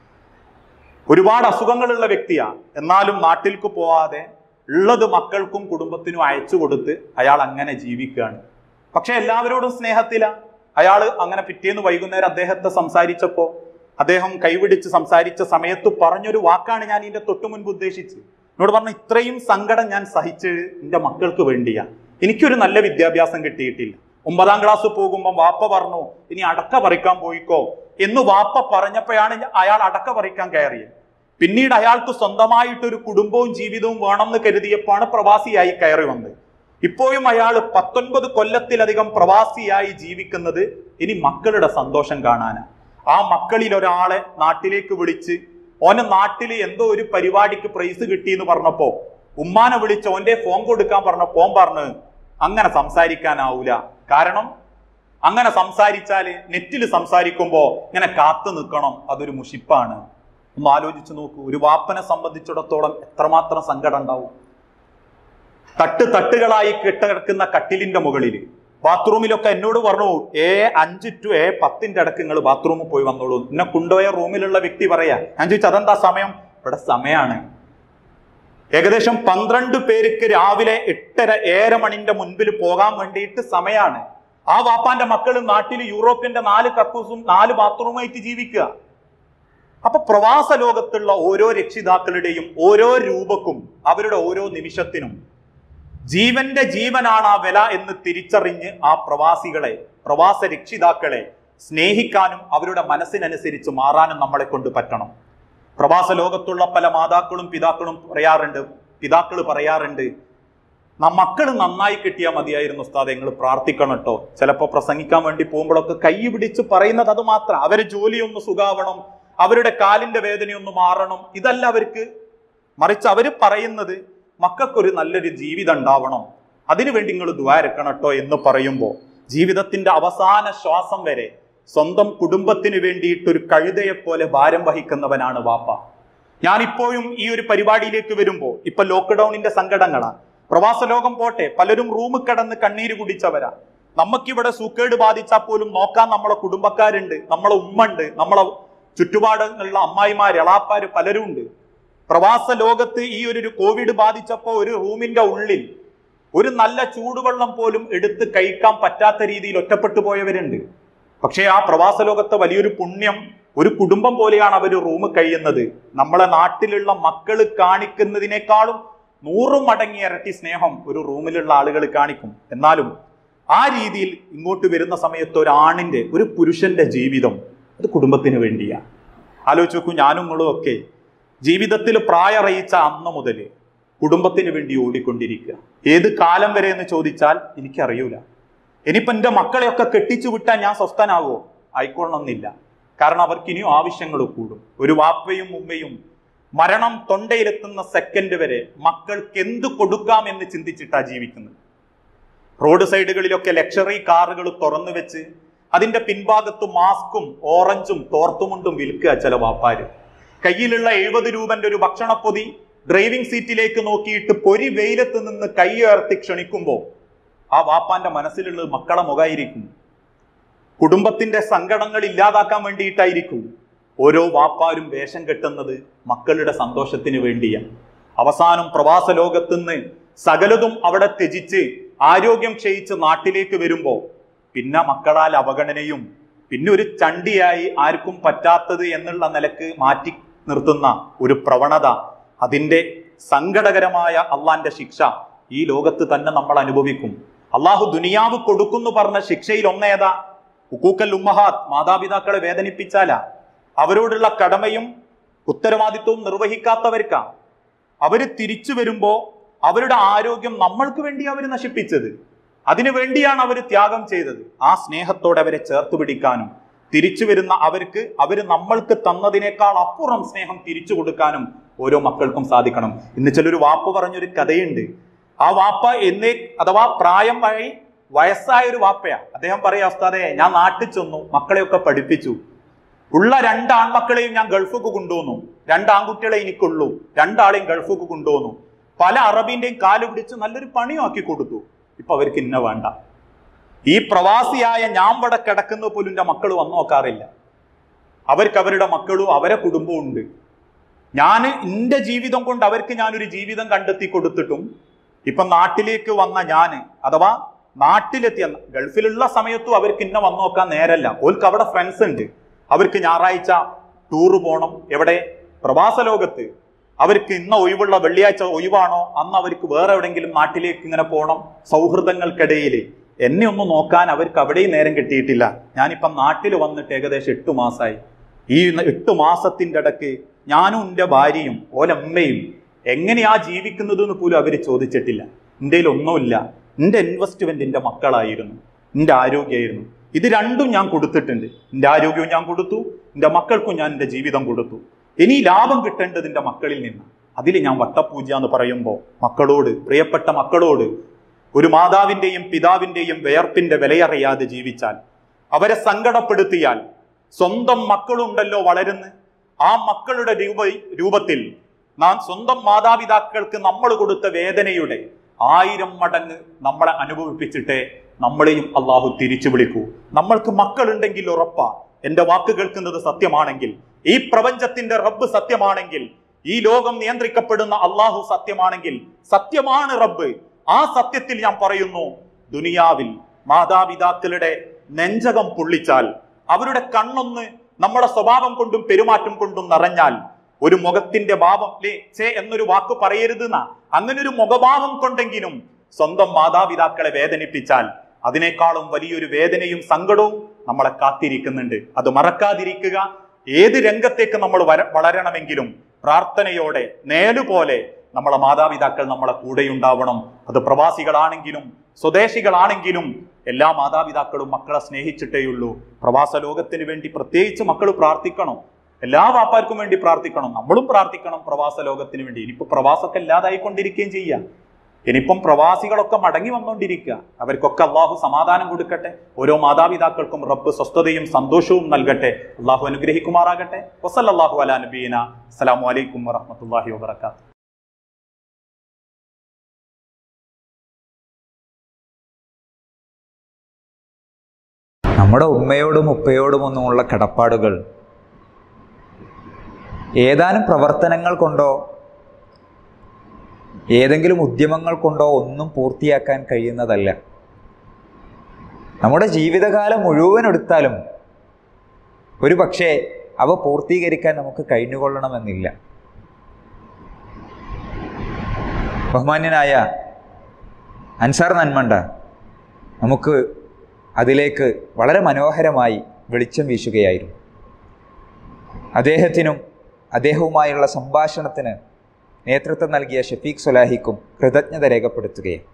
ഒരുപാട് അസുഖങ്ങളുള്ള വ്യക്തിയാണ് എന്നാലും നാട്ടിലേക്ക് പോവാതെ ഉള്ളത് മക്കൾക്കും കുടുംബത്തിനും അയച്ചു കൊടുത്ത് അയാൾ അങ്ങനെ ജീവിക്കുകയാണ് പക്ഷെ എല്ലാവരോടും സ്നേഹത്തില അയാൾ അങ്ങനെ പിറ്റേന്ന് വൈകുന്നേരം അദ്ദേഹത്തെ സംസാരിച്ചപ്പോ അദ്ദേഹം കൈപിടിച്ച് സംസാരിച്ച സമയത്ത് പറഞ്ഞൊരു വാക്കാണ് ഞാൻ ഇതിന്റെ തൊട്ടു മുൻപ് ഉദ്ദേശിച്ചത് എന്നോട് പറഞ്ഞു ഇത്രയും സങ്കടം ഞാൻ സഹിച്ച് എൻ്റെ മക്കൾക്ക് വേണ്ടിയാ എനിക്കൊരു നല്ല വിദ്യാഭ്യാസം കിട്ടിയിട്ടില്ല ഒമ്പതാം ക്ലാസ് പോകുമ്പോൾ വാപ്പ പറഞ്ഞു ഇനി അടക്ക പറിക്കാൻ പോയിക്കോ എന്ന് വാപ്പ പറഞ്ഞപ്പോഴാണ് ഞാൻ- അയാൾ അടക്ക പറിക്കാൻ കയറിയത് പിന്നീട് അയാൾക്ക് സ്വന്തമായിട്ടൊരു കുടുംബവും ജീവിതവും വേണമെന്ന് കരുതിയപ്പോഴാണ് പ്രവാസിയായി കയറി വന്നത് ഇപ്പോഴും അയാൾ പത്തൊൻപത് കൊല്ലത്തിലധികം പ്രവാസിയായി ജീവിക്കുന്നത് ഇനി മക്കളുടെ സന്തോഷം കാണാനാണ് ആ മക്കളിൽ ഒരാളെ നാട്ടിലേക്ക് വിളിച്ച് ഓന് നാട്ടിൽ എന്തോ ഒരു പരിപാടിക്ക് പ്രൈസ് കിട്ടി എന്ന് പറഞ്ഞപ്പോ ഉമ്മാനെ വിളിച്ച് ഓന്റെ ഫോൺ കൊടുക്കാൻ പറഞ്ഞപ്പോ ഓൻ പറഞ്ഞു അങ്ങനെ സംസാരിക്കാനാവൂല കാരണം അങ്ങനെ സംസാരിച്ചാല് നെറ്റിൽ സംസാരിക്കുമ്പോ ഇങ്ങനെ കാത്തു നിൽക്കണം അതൊരു മുഷിപ്പാണ് ഒന്ന് ആലോചിച്ച് നോക്കൂ ഒരു വാപ്പനെ സംബന്ധിച്ചിടത്തോളം എത്രമാത്രം സങ്കടം ഉണ്ടാവും തട്ട് തട്ടുകളായി കെട്ടിടക്കുന്ന കട്ടിലിന്റെ മുകളിൽ ബാത്റൂമിലൊക്കെ എന്നോട് പറഞ്ഞു ഏ അഞ്ച് ടു ഏ പത്തിന്റെ ഇടക്ക് നിങ്ങൾ ബാത്റൂമിൽ പോയി വന്നോളൂ എന്നെ കൊണ്ടുപോയ റൂമിലുള്ള വ്യക്തി പറയാ ഞാൻ ചോദിച്ചു അതെന്താ സമയം ഇവിടെ സമയാണ് ഏകദേശം പന്ത്രണ്ട് പേർക്ക് രാവിലെ എട്ടര ഏഴര മണിന്റെ മുൻപിൽ പോകാൻ വേണ്ടിയിട്ട് സമയാണ് ആ വാപ്പാന്റെ മക്കൾ നാട്ടിൽ യൂറോപ്പിന്റെ നാല് കക്കൂസും നാല് ബാത്റൂമായിട്ട് ജീവിക്കുക അപ്പൊ പ്രവാസ ലോകത്തുള്ള ഓരോ രക്ഷിതാക്കളുടെയും ഓരോ രൂപക്കും അവരുടെ ഓരോ നിമിഷത്തിനും ജീവന്റെ ജീവനാണ് ആ വില എന്ന് തിരിച്ചറിഞ്ഞ് ആ പ്രവാസികളെ പ്രവാസ രക്ഷിതാക്കളെ സ്നേഹിക്കാനും അവരുടെ മനസ്സിനനുസരിച്ച് മാറാനും നമ്മളെ കൊണ്ട് പറ്റണം പ്രവാസ ലോകത്തുള്ള പല മാതാക്കളും പിതാക്കളും പറയാറുണ്ട് പിതാക്കൾ പറയാറുണ്ട് ന- മക്കള് നന്നായി കിട്ടിയാൽ മതിയായിരുന്നു ഉസ്താദ് നിങ്ങൾ പ്രാർത്ഥിക്കണം കേട്ടോ ചിലപ്പോൾ പ്രസംഗിക്കാൻ വേണ്ടി പോകുമ്പോഴൊക്കെ കൈ പിടിച്ച് പറയുന്നത് അത് മാത്രം അവരെ ജോലിയൊന്ന് സുഖാവണം അവരുടെ കാലിന്റെ വേദനയൊന്ന് മാറണം ഇതല്ല അവർക്ക് മറിച്ച് അവർ പറയുന്നത് മക്കൾക്കൊരു നല്ലൊരു ജീവിതം ഉണ്ടാവണം അതിനുവേണ്ടി നിങ്ങൾ ദ്വാരക്കണം കേട്ടോ എന്ന് പറയുമ്പോൾ ജീവിതത്തിന്റെ അവസാന ശ്വാസം വരെ സ്വന്തം കുടുംബത്തിന് വേണ്ടിയിട്ട് ഒരു കഴുതയെ പോലെ ഭാരം വഹിക്കുന്നവനാണ് വാപ്പ ഞാൻ ഇപ്പോഴും ഈ ഒരു പരിപാടിയിലേക്ക് വരുമ്പോൾ ഇപ്പൊ ലോക്ക്ഡൌണിന്റെ സങ്കടങ്ങളാണ് പ്രവാസ ലോകം പോട്ടെ പലരും റൂമിൽ കിടന്ന് കണ്ണീര് കുടിച്ചവരാ നമുക്കിവിടെ സൂക്കേട് ബാധിച്ചാൽ പോലും നോക്കാൻ നമ്മളെ കുടുംബക്കാരുണ്ട് നമ്മളെ ഉമ്മ ഉണ്ട് നമ്മളെ ചുറ്റുപാടുള്ള അമ്മായിമാര് എളാപ്പാര് പലരും ഉണ്ട് പ്രവാസ ലോകത്ത് ഈ ഒരു കോവിഡ് ബാധിച്ചപ്പോ ഒരു റൂമിന്റെ ഉള്ളിൽ ഒരു നല്ല ചൂടുവെള്ളം പോലും എടുത്ത് കഴിക്കാൻ പറ്റാത്ത രീതിയിൽ ഒറ്റപ്പെട്ടു പോയവരുണ്ട് പക്ഷേ ആ പ്രവാസ ലോകത്തെ വലിയൊരു പുണ്യം ഒരു കുടുംബം പോലെയാണ് അവർ റൂം കഴിയുന്നത് നമ്മളെ നാട്ടിലുള്ള മക്കള് കാണിക്കുന്നതിനേക്കാളും നൂറ് മടങ്ങി ഇരട്ടി സ്നേഹം ഒരു റൂമിലുള്ള ആളുകൾ കാണിക്കും എന്നാലും ആ രീതിയിൽ ഇങ്ങോട്ട് വരുന്ന സമയത്ത് ഒരാണിന്റെ ഒരു പുരുഷന്റെ ജീവിതം അത് കുടുംബത്തിന് വേണ്ടിയാണ് ആലോചിച്ച് നോക്കൂ ഞാനും നിങ്ങളും ഒക്കെ ജീവിതത്തിൽ പ്രായറയിച്ച അന്ന് മുതൽ കുടുംബത്തിന് വേണ്ടി ഓടിക്കൊണ്ടിരിക്കുക ഏത് കാലം വരെ എന്ന് ചോദിച്ചാൽ എനിക്കറിയൂല ഇനിയിപ്പോ എന്റെ മക്കളെയൊക്കെ കെട്ടിച്ചു വിട്ടാൽ ഞാൻ സ്വസ്ഥനാവോ ആയിക്കൊള്ളണമെന്നില്ല കാരണം അവർക്ക് ഇനിയും ആവശ്യങ്ങൾ കൂടും ഒരു വാപ്പയും ഉമ്മയും മരണം തൊണ്ടയിലെത്തുന്ന സെക്കൻഡ് വരെ മക്കൾക്ക് എന്ത് കൊടുക്കാം എന്ന് ചിന്തിച്ചിട്ടാ ജീവിക്കുന്നത് റോഡ് സൈഡുകളിലൊക്കെ ലക്ഷറി കാറുകൾ തുറന്നു വെച്ച് അതിന്റെ പിൻഭാഗത്ത് മാസ്കും ഓറഞ്ചും തോർത്തുമുണ്ടും വിൽക്കുക ചില വാപ്പാര് കയ്യിലുള്ള എഴുപത് രൂപന്റെ ഒരു ഭക്ഷണപ്പൊതി ഡ്രൈവിംഗ് സീറ്റിലേക്ക് നോക്കിയിട്ട് പൊരി വെയിലത്ത് നിന്ന് കൈ ഉയർത്തി ക്ഷണിക്കുമ്പോൾ ആ വാപ്പാന്റെ മനസ്സിലുള്ളത് മക്കളെ മുഖായിരിക്കും കുടുംബത്തിന്റെ സങ്കടങ്ങൾ ഇല്ലാതാക്കാൻ വേണ്ടിയിട്ടായിരിക്കും ഓരോ വാപ്പാരും വേഷം കെട്ടുന്നത് മക്കളുടെ സന്തോഷത്തിന് വേണ്ടിയാണ് അവസാനം പ്രവാസ ലോകത്തുനിന്ന് സകലതും അവിടെ ത്യജിച്ച് ആരോഗ്യം ക്ഷയിച്ച് നാട്ടിലേക്ക് വരുമ്പോ പിന്നെ മക്കളാൽ അവഗണനയും പിന്നെ ഒരു ചണ്ടിയായി ആർക്കും പറ്റാത്തത് എന്നുള്ള നിലക്ക് മാറ്റി നിർത്തുന്ന ഒരു പ്രവണത അതിന്റെ സങ്കടകരമായ അള്ളാന്റെ ശിക്ഷ ഈ ലോകത്ത് തന്നെ നമ്മൾ അനുഭവിക്കും അള്ളാഹു ദുനിയാവ് കൊടുക്കുന്നു പറഞ്ഞ ശിക്ഷയിൽ ഒന്നേതാ ഹുക്കൂക്കൽ ഉമ്മഹാത്ത് മാതാപിതാക്കളെ വേദനിപ്പിച്ചാലാ അവരോടുള്ള കടമയും ഉത്തരവാദിത്വവും നിർവഹിക്കാത്തവർക്കാ അവര് തിരിച്ചു വരുമ്പോ അവരുടെ ആരോഗ്യം നമ്മൾക്ക് വേണ്ടി അവർ നശിപ്പിച്ചത് അതിനു വേണ്ടിയാണ് അവർ ത്യാഗം ചെയ്തത് ആ സ്നേഹത്തോടെ അവരെ ചേർത്ത് പിടിക്കാനും തിരിച്ചു വരുന്ന അവർക്ക് അവർ നമ്മൾക്ക് തന്നതിനേക്കാൾ അപ്പുറം സ്നേഹം തിരിച്ചു കൊടുക്കാനും ഓരോ മക്കൾക്കും സാധിക്കണം ഇന്ന് ചിലൊരു വാപ്പ പറഞ്ഞൊരു കഥയുണ്ട് ആ വാപ്പ എന്നേ അഥവാ പ്രായം വഴി വയസ്സായ ഒരു വാപ്പയാ അദ്ദേഹം പറയാ ഉസ്താദെ ഞാൻ നാട്ടിൽ ചെന്നു മക്കളെയൊക്കെ പഠിപ്പിച്ചു ഉള്ള രണ്ട് ആൺമക്കളെയും ഞാൻ ഗൾഫിക്ക് കൊണ്ടുവന്നു രണ്ട് ആൺകുട്ടികളെ എനിക്കുള്ളൂ രണ്ടാളെയും ഗൾഫിക്ക് കൊണ്ടുവന്നു പല അറബിന്റെയും കാല് പിടിച്ച് നല്ലൊരു പണിയാക്കി കൊടുത്തു ഇപ്പൊ അവർക്ക് ഇന്ന വേണ്ട ഈ പ്രവാസിയായ ഞാൻ ഇവിടെ കിടക്കുന്ന പോലും എൻ്റെ മക്കൾ വന്നു നോക്കാറില്ല അവർക്ക് അവരുടെ മക്കളും അവരെ കുടുംബവും ഉണ്ട് ഞാൻ എൻ്റെ ജീവിതം കൊണ്ട് അവർക്ക് ഞാനൊരു ജീവിതം കണ്ടെത്തി കൊടുത്തിട്ടും ഇപ്പൊ നാട്ടിലേക്ക് വന്ന ഞാന് അഥവാ നാട്ടിലെത്തിയ ഗൾഫിലുള്ള സമയത്തും അവർക്ക് ഇന്ന വന്നു നോക്കാൻ നേരല്ല ഓർക്ക് അവിടെ ഫ്രണ്ട്സ് ഉണ്ട് അവർക്ക് ഞായറാഴ്ച ടൂറ് പോകണം എവിടെ പ്രവാസ ലോകത്ത് അവർക്ക് ഇന്ന ഒഴിവുള്ള വെള്ളിയാഴ്ച ഒഴിവാണോ അന്ന് അവർക്ക് വേറെ എവിടെയെങ്കിലും നാട്ടിലേക്ക് ഇങ്ങനെ പോകണം സൗഹൃദങ്ങൾക്കിടയിൽ എന്നെ ഒന്ന് നോക്കാൻ അവർക്ക് അവിടെയും നേരം കിട്ടിയിട്ടില്ല ഞാനിപ്പം നാട്ടിൽ വന്നിട്ട് ഏകദേശം എട്ട് മാസമായി ഈ എട്ട് മാസത്തിന്റെ ഇടയ്ക്ക് ഞാനും എൻ്റെ ഭാര്യയും ഓലമ്മയും എങ്ങനെയാ ജീവിക്കുന്നത് എന്ന് പോലും അവർ ചോദിച്ചിട്ടില്ല എൻ്റെ ഒന്നുമില്ല എൻ്റെ ഇൻവെസ്റ്റ്മെന്റ് എൻ്റെ മക്കളായിരുന്നു എൻ്റെ ആരോഗ്യമായിരുന്നു ഇത് രണ്ടും ഞാൻ കൊടുത്തിട്ടുണ്ട് എൻ്റെ ആരോഗ്യവും ഞാൻ കൊടുത്തു എൻ്റെ മക്കൾക്കും ഞാൻ എൻ്റെ ജീവിതം കൊടുത്തു ഇനി ലാഭം കിട്ടേണ്ടത് എൻ്റെ മക്കളിൽ നിന്ന് അതിൽ ഞാൻ വട്ടപൂജ എന്ന് പറയുമ്പോൾ മക്കളോട് പ്രിയപ്പെട്ട മക്കളോട് ഒരു മാതാവിൻ്റെയും പിതാവിൻ്റെയും വേർപ്പിന്റെ വിലയറിയാതെ ജീവിച്ചാൽ അവരെ സങ്കടപ്പെടുത്തിയാൽ സ്വന്തം മക്കളുണ്ടല്ലോ വളരുന്ന് ആ മക്കളുടെ രൂപ രൂപത്തിൽ നാം സ്വന്തം മാതാപിതാക്കൾക്ക് നമ്മൾ കൊടുത്ത വേദനയുടെ ആയിരം മടങ്ങ് നമ്മളെ അനുഭവിപ്പിച്ചിട്ടേ നമ്മളെയും അള്ളാഹു തിരിച്ചു വിളിക്കൂ നമ്മൾക്ക് മക്കളുണ്ടെങ്കിൽ ഉറപ്പാ എന്റെ വാക്ക് കേൾക്കുന്നത് സത്യമാണെങ്കിൽ ഈ പ്രപഞ്ചത്തിന്റെ റബ്ബ് സത്യമാണെങ്കിൽ ഈ ലോകം നിയന്ത്രിക്കപ്പെടുന്ന അള്ളാഹു സത്യമാണെങ്കിൽ സത്യമാണ് റബ്ബ് ആ സത്യത്തിൽ ഞാൻ പറയുന്നു ദുനിയാവിൽ മാതാപിതാക്കളുടെ നെഞ്ചകം പൊള്ളിച്ചാൽ അവരുടെ കണ്ണൊന്ന് നമ്മുടെ സ്വഭാവം കൊണ്ടും പെരുമാറ്റം കൊണ്ടും നിറഞ്ഞാൽ ഒരു മുഖത്തിന്റെ ഭാവം ലേ ചേ എന്നൊരു വാക്ക് പറയരുത് എന്നാ അങ്ങനെ ഒരു മുഖഭാവം കൊണ്ടെങ്കിലും സ്വന്തം മാതാപിതാക്കളെ വേദനിപ്പിച്ചാൽ അതിനേക്കാളും വലിയൊരു വേദനയും സങ്കടവും നമ്മളെ കാത്തിരിക്കുന്നുണ്ട് അത് മറക്കാതിരിക്കുക ഏത് രംഗത്തേക്ക് നമ്മൾ വര- വളരണമെങ്കിലും പ്രാർത്ഥനയോടെ നേലുപോലെ നമ്മളെ മാതാപിതാക്കൾ നമ്മളെ കൂടെയുണ്ടാവണം അത് പ്രവാസികളാണെങ്കിലും സ്വദേശികളാണെങ്കിലും എല്ലാ മാതാപിതാക്കളും മക്കളെ സ്നേഹിച്ചിട്ടേയുള്ളൂ പ്രവാസ ലോകത്തിന് വേണ്ടി പ്രത്യേകിച്ച് മക്കൾ പ്രാർത്ഥിക്കണം എല്ലാ വാപ്പാർക്കും വേണ്ടി പ്രാർത്ഥിക്കണം നമ്മളും പ്രാർത്ഥിക്കണം പ്രവാസ ലോകത്തിന് വേണ്ടി ഇനിയിപ്പോ പ്രവാസമൊക്കെ ഇല്ലാതായിക്കൊണ്ടിരിക്കുകയും ചെയ്യാം ഇനിയിപ്പം പ്രവാസികളൊക്കെ മടങ്ങി വന്നുകൊണ്ടിരിക്കുക അവർക്കൊക്കെ അള്ളാഹു സമാധാനം കൊടുക്കട്ടെ ഓരോ മാതാപിതാക്കൾക്കും റബ്ബ് സ്വസ്ഥതയും സന്തോഷവും നൽകട്ടെ അള്ളാഹു അനുഗ്രഹിക്കുമാറാകട്ടെ വസല്ലാഹു അലാ നബീന അസ്സലാമു അലൈക്കും വറഹമത്തല്ലാഹി വബർക്കാത്തു നമ്മുടെ ഉമ്മയോടും ഉപ്പയോടും ഒന്നുമുള്ള കടപ്പാടുകൾ ഏതാനും പ്രവർത്തനങ്ങൾ കൊണ്ടോ ഏതെങ്കിലും ഉദ്യമങ്ങൾ കൊണ്ടോ ഒന്നും പൂർത്തിയാക്കാൻ കഴിയുന്നതല്ല നമ്മുടെ ജീവിതകാലം മുഴുവൻ എടുത്താലും ഒരു പക്ഷേ അവ പൂർത്തീകരിക്കാൻ നമുക്ക് കഴിഞ്ഞുകൊള്ളണമെന്നില്ല ബഹുമാന്യനായ അൻസാർ നന്മണ്ട നമുക്ക് അതിലേക്ക് വളരെ മനോഹരമായി വെളിച്ചം വീശുകയായിരുന്നു അദ്ദേഹത്തിനും അദ്ദേഹവുമായുള്ള സംഭാഷണത്തിന് നേതൃത്വം നൽകിയ ഷഫീഖ് സുലാഹിക്കും കൃതജ്ഞത രേഖപ്പെടുത്തുകയാണ്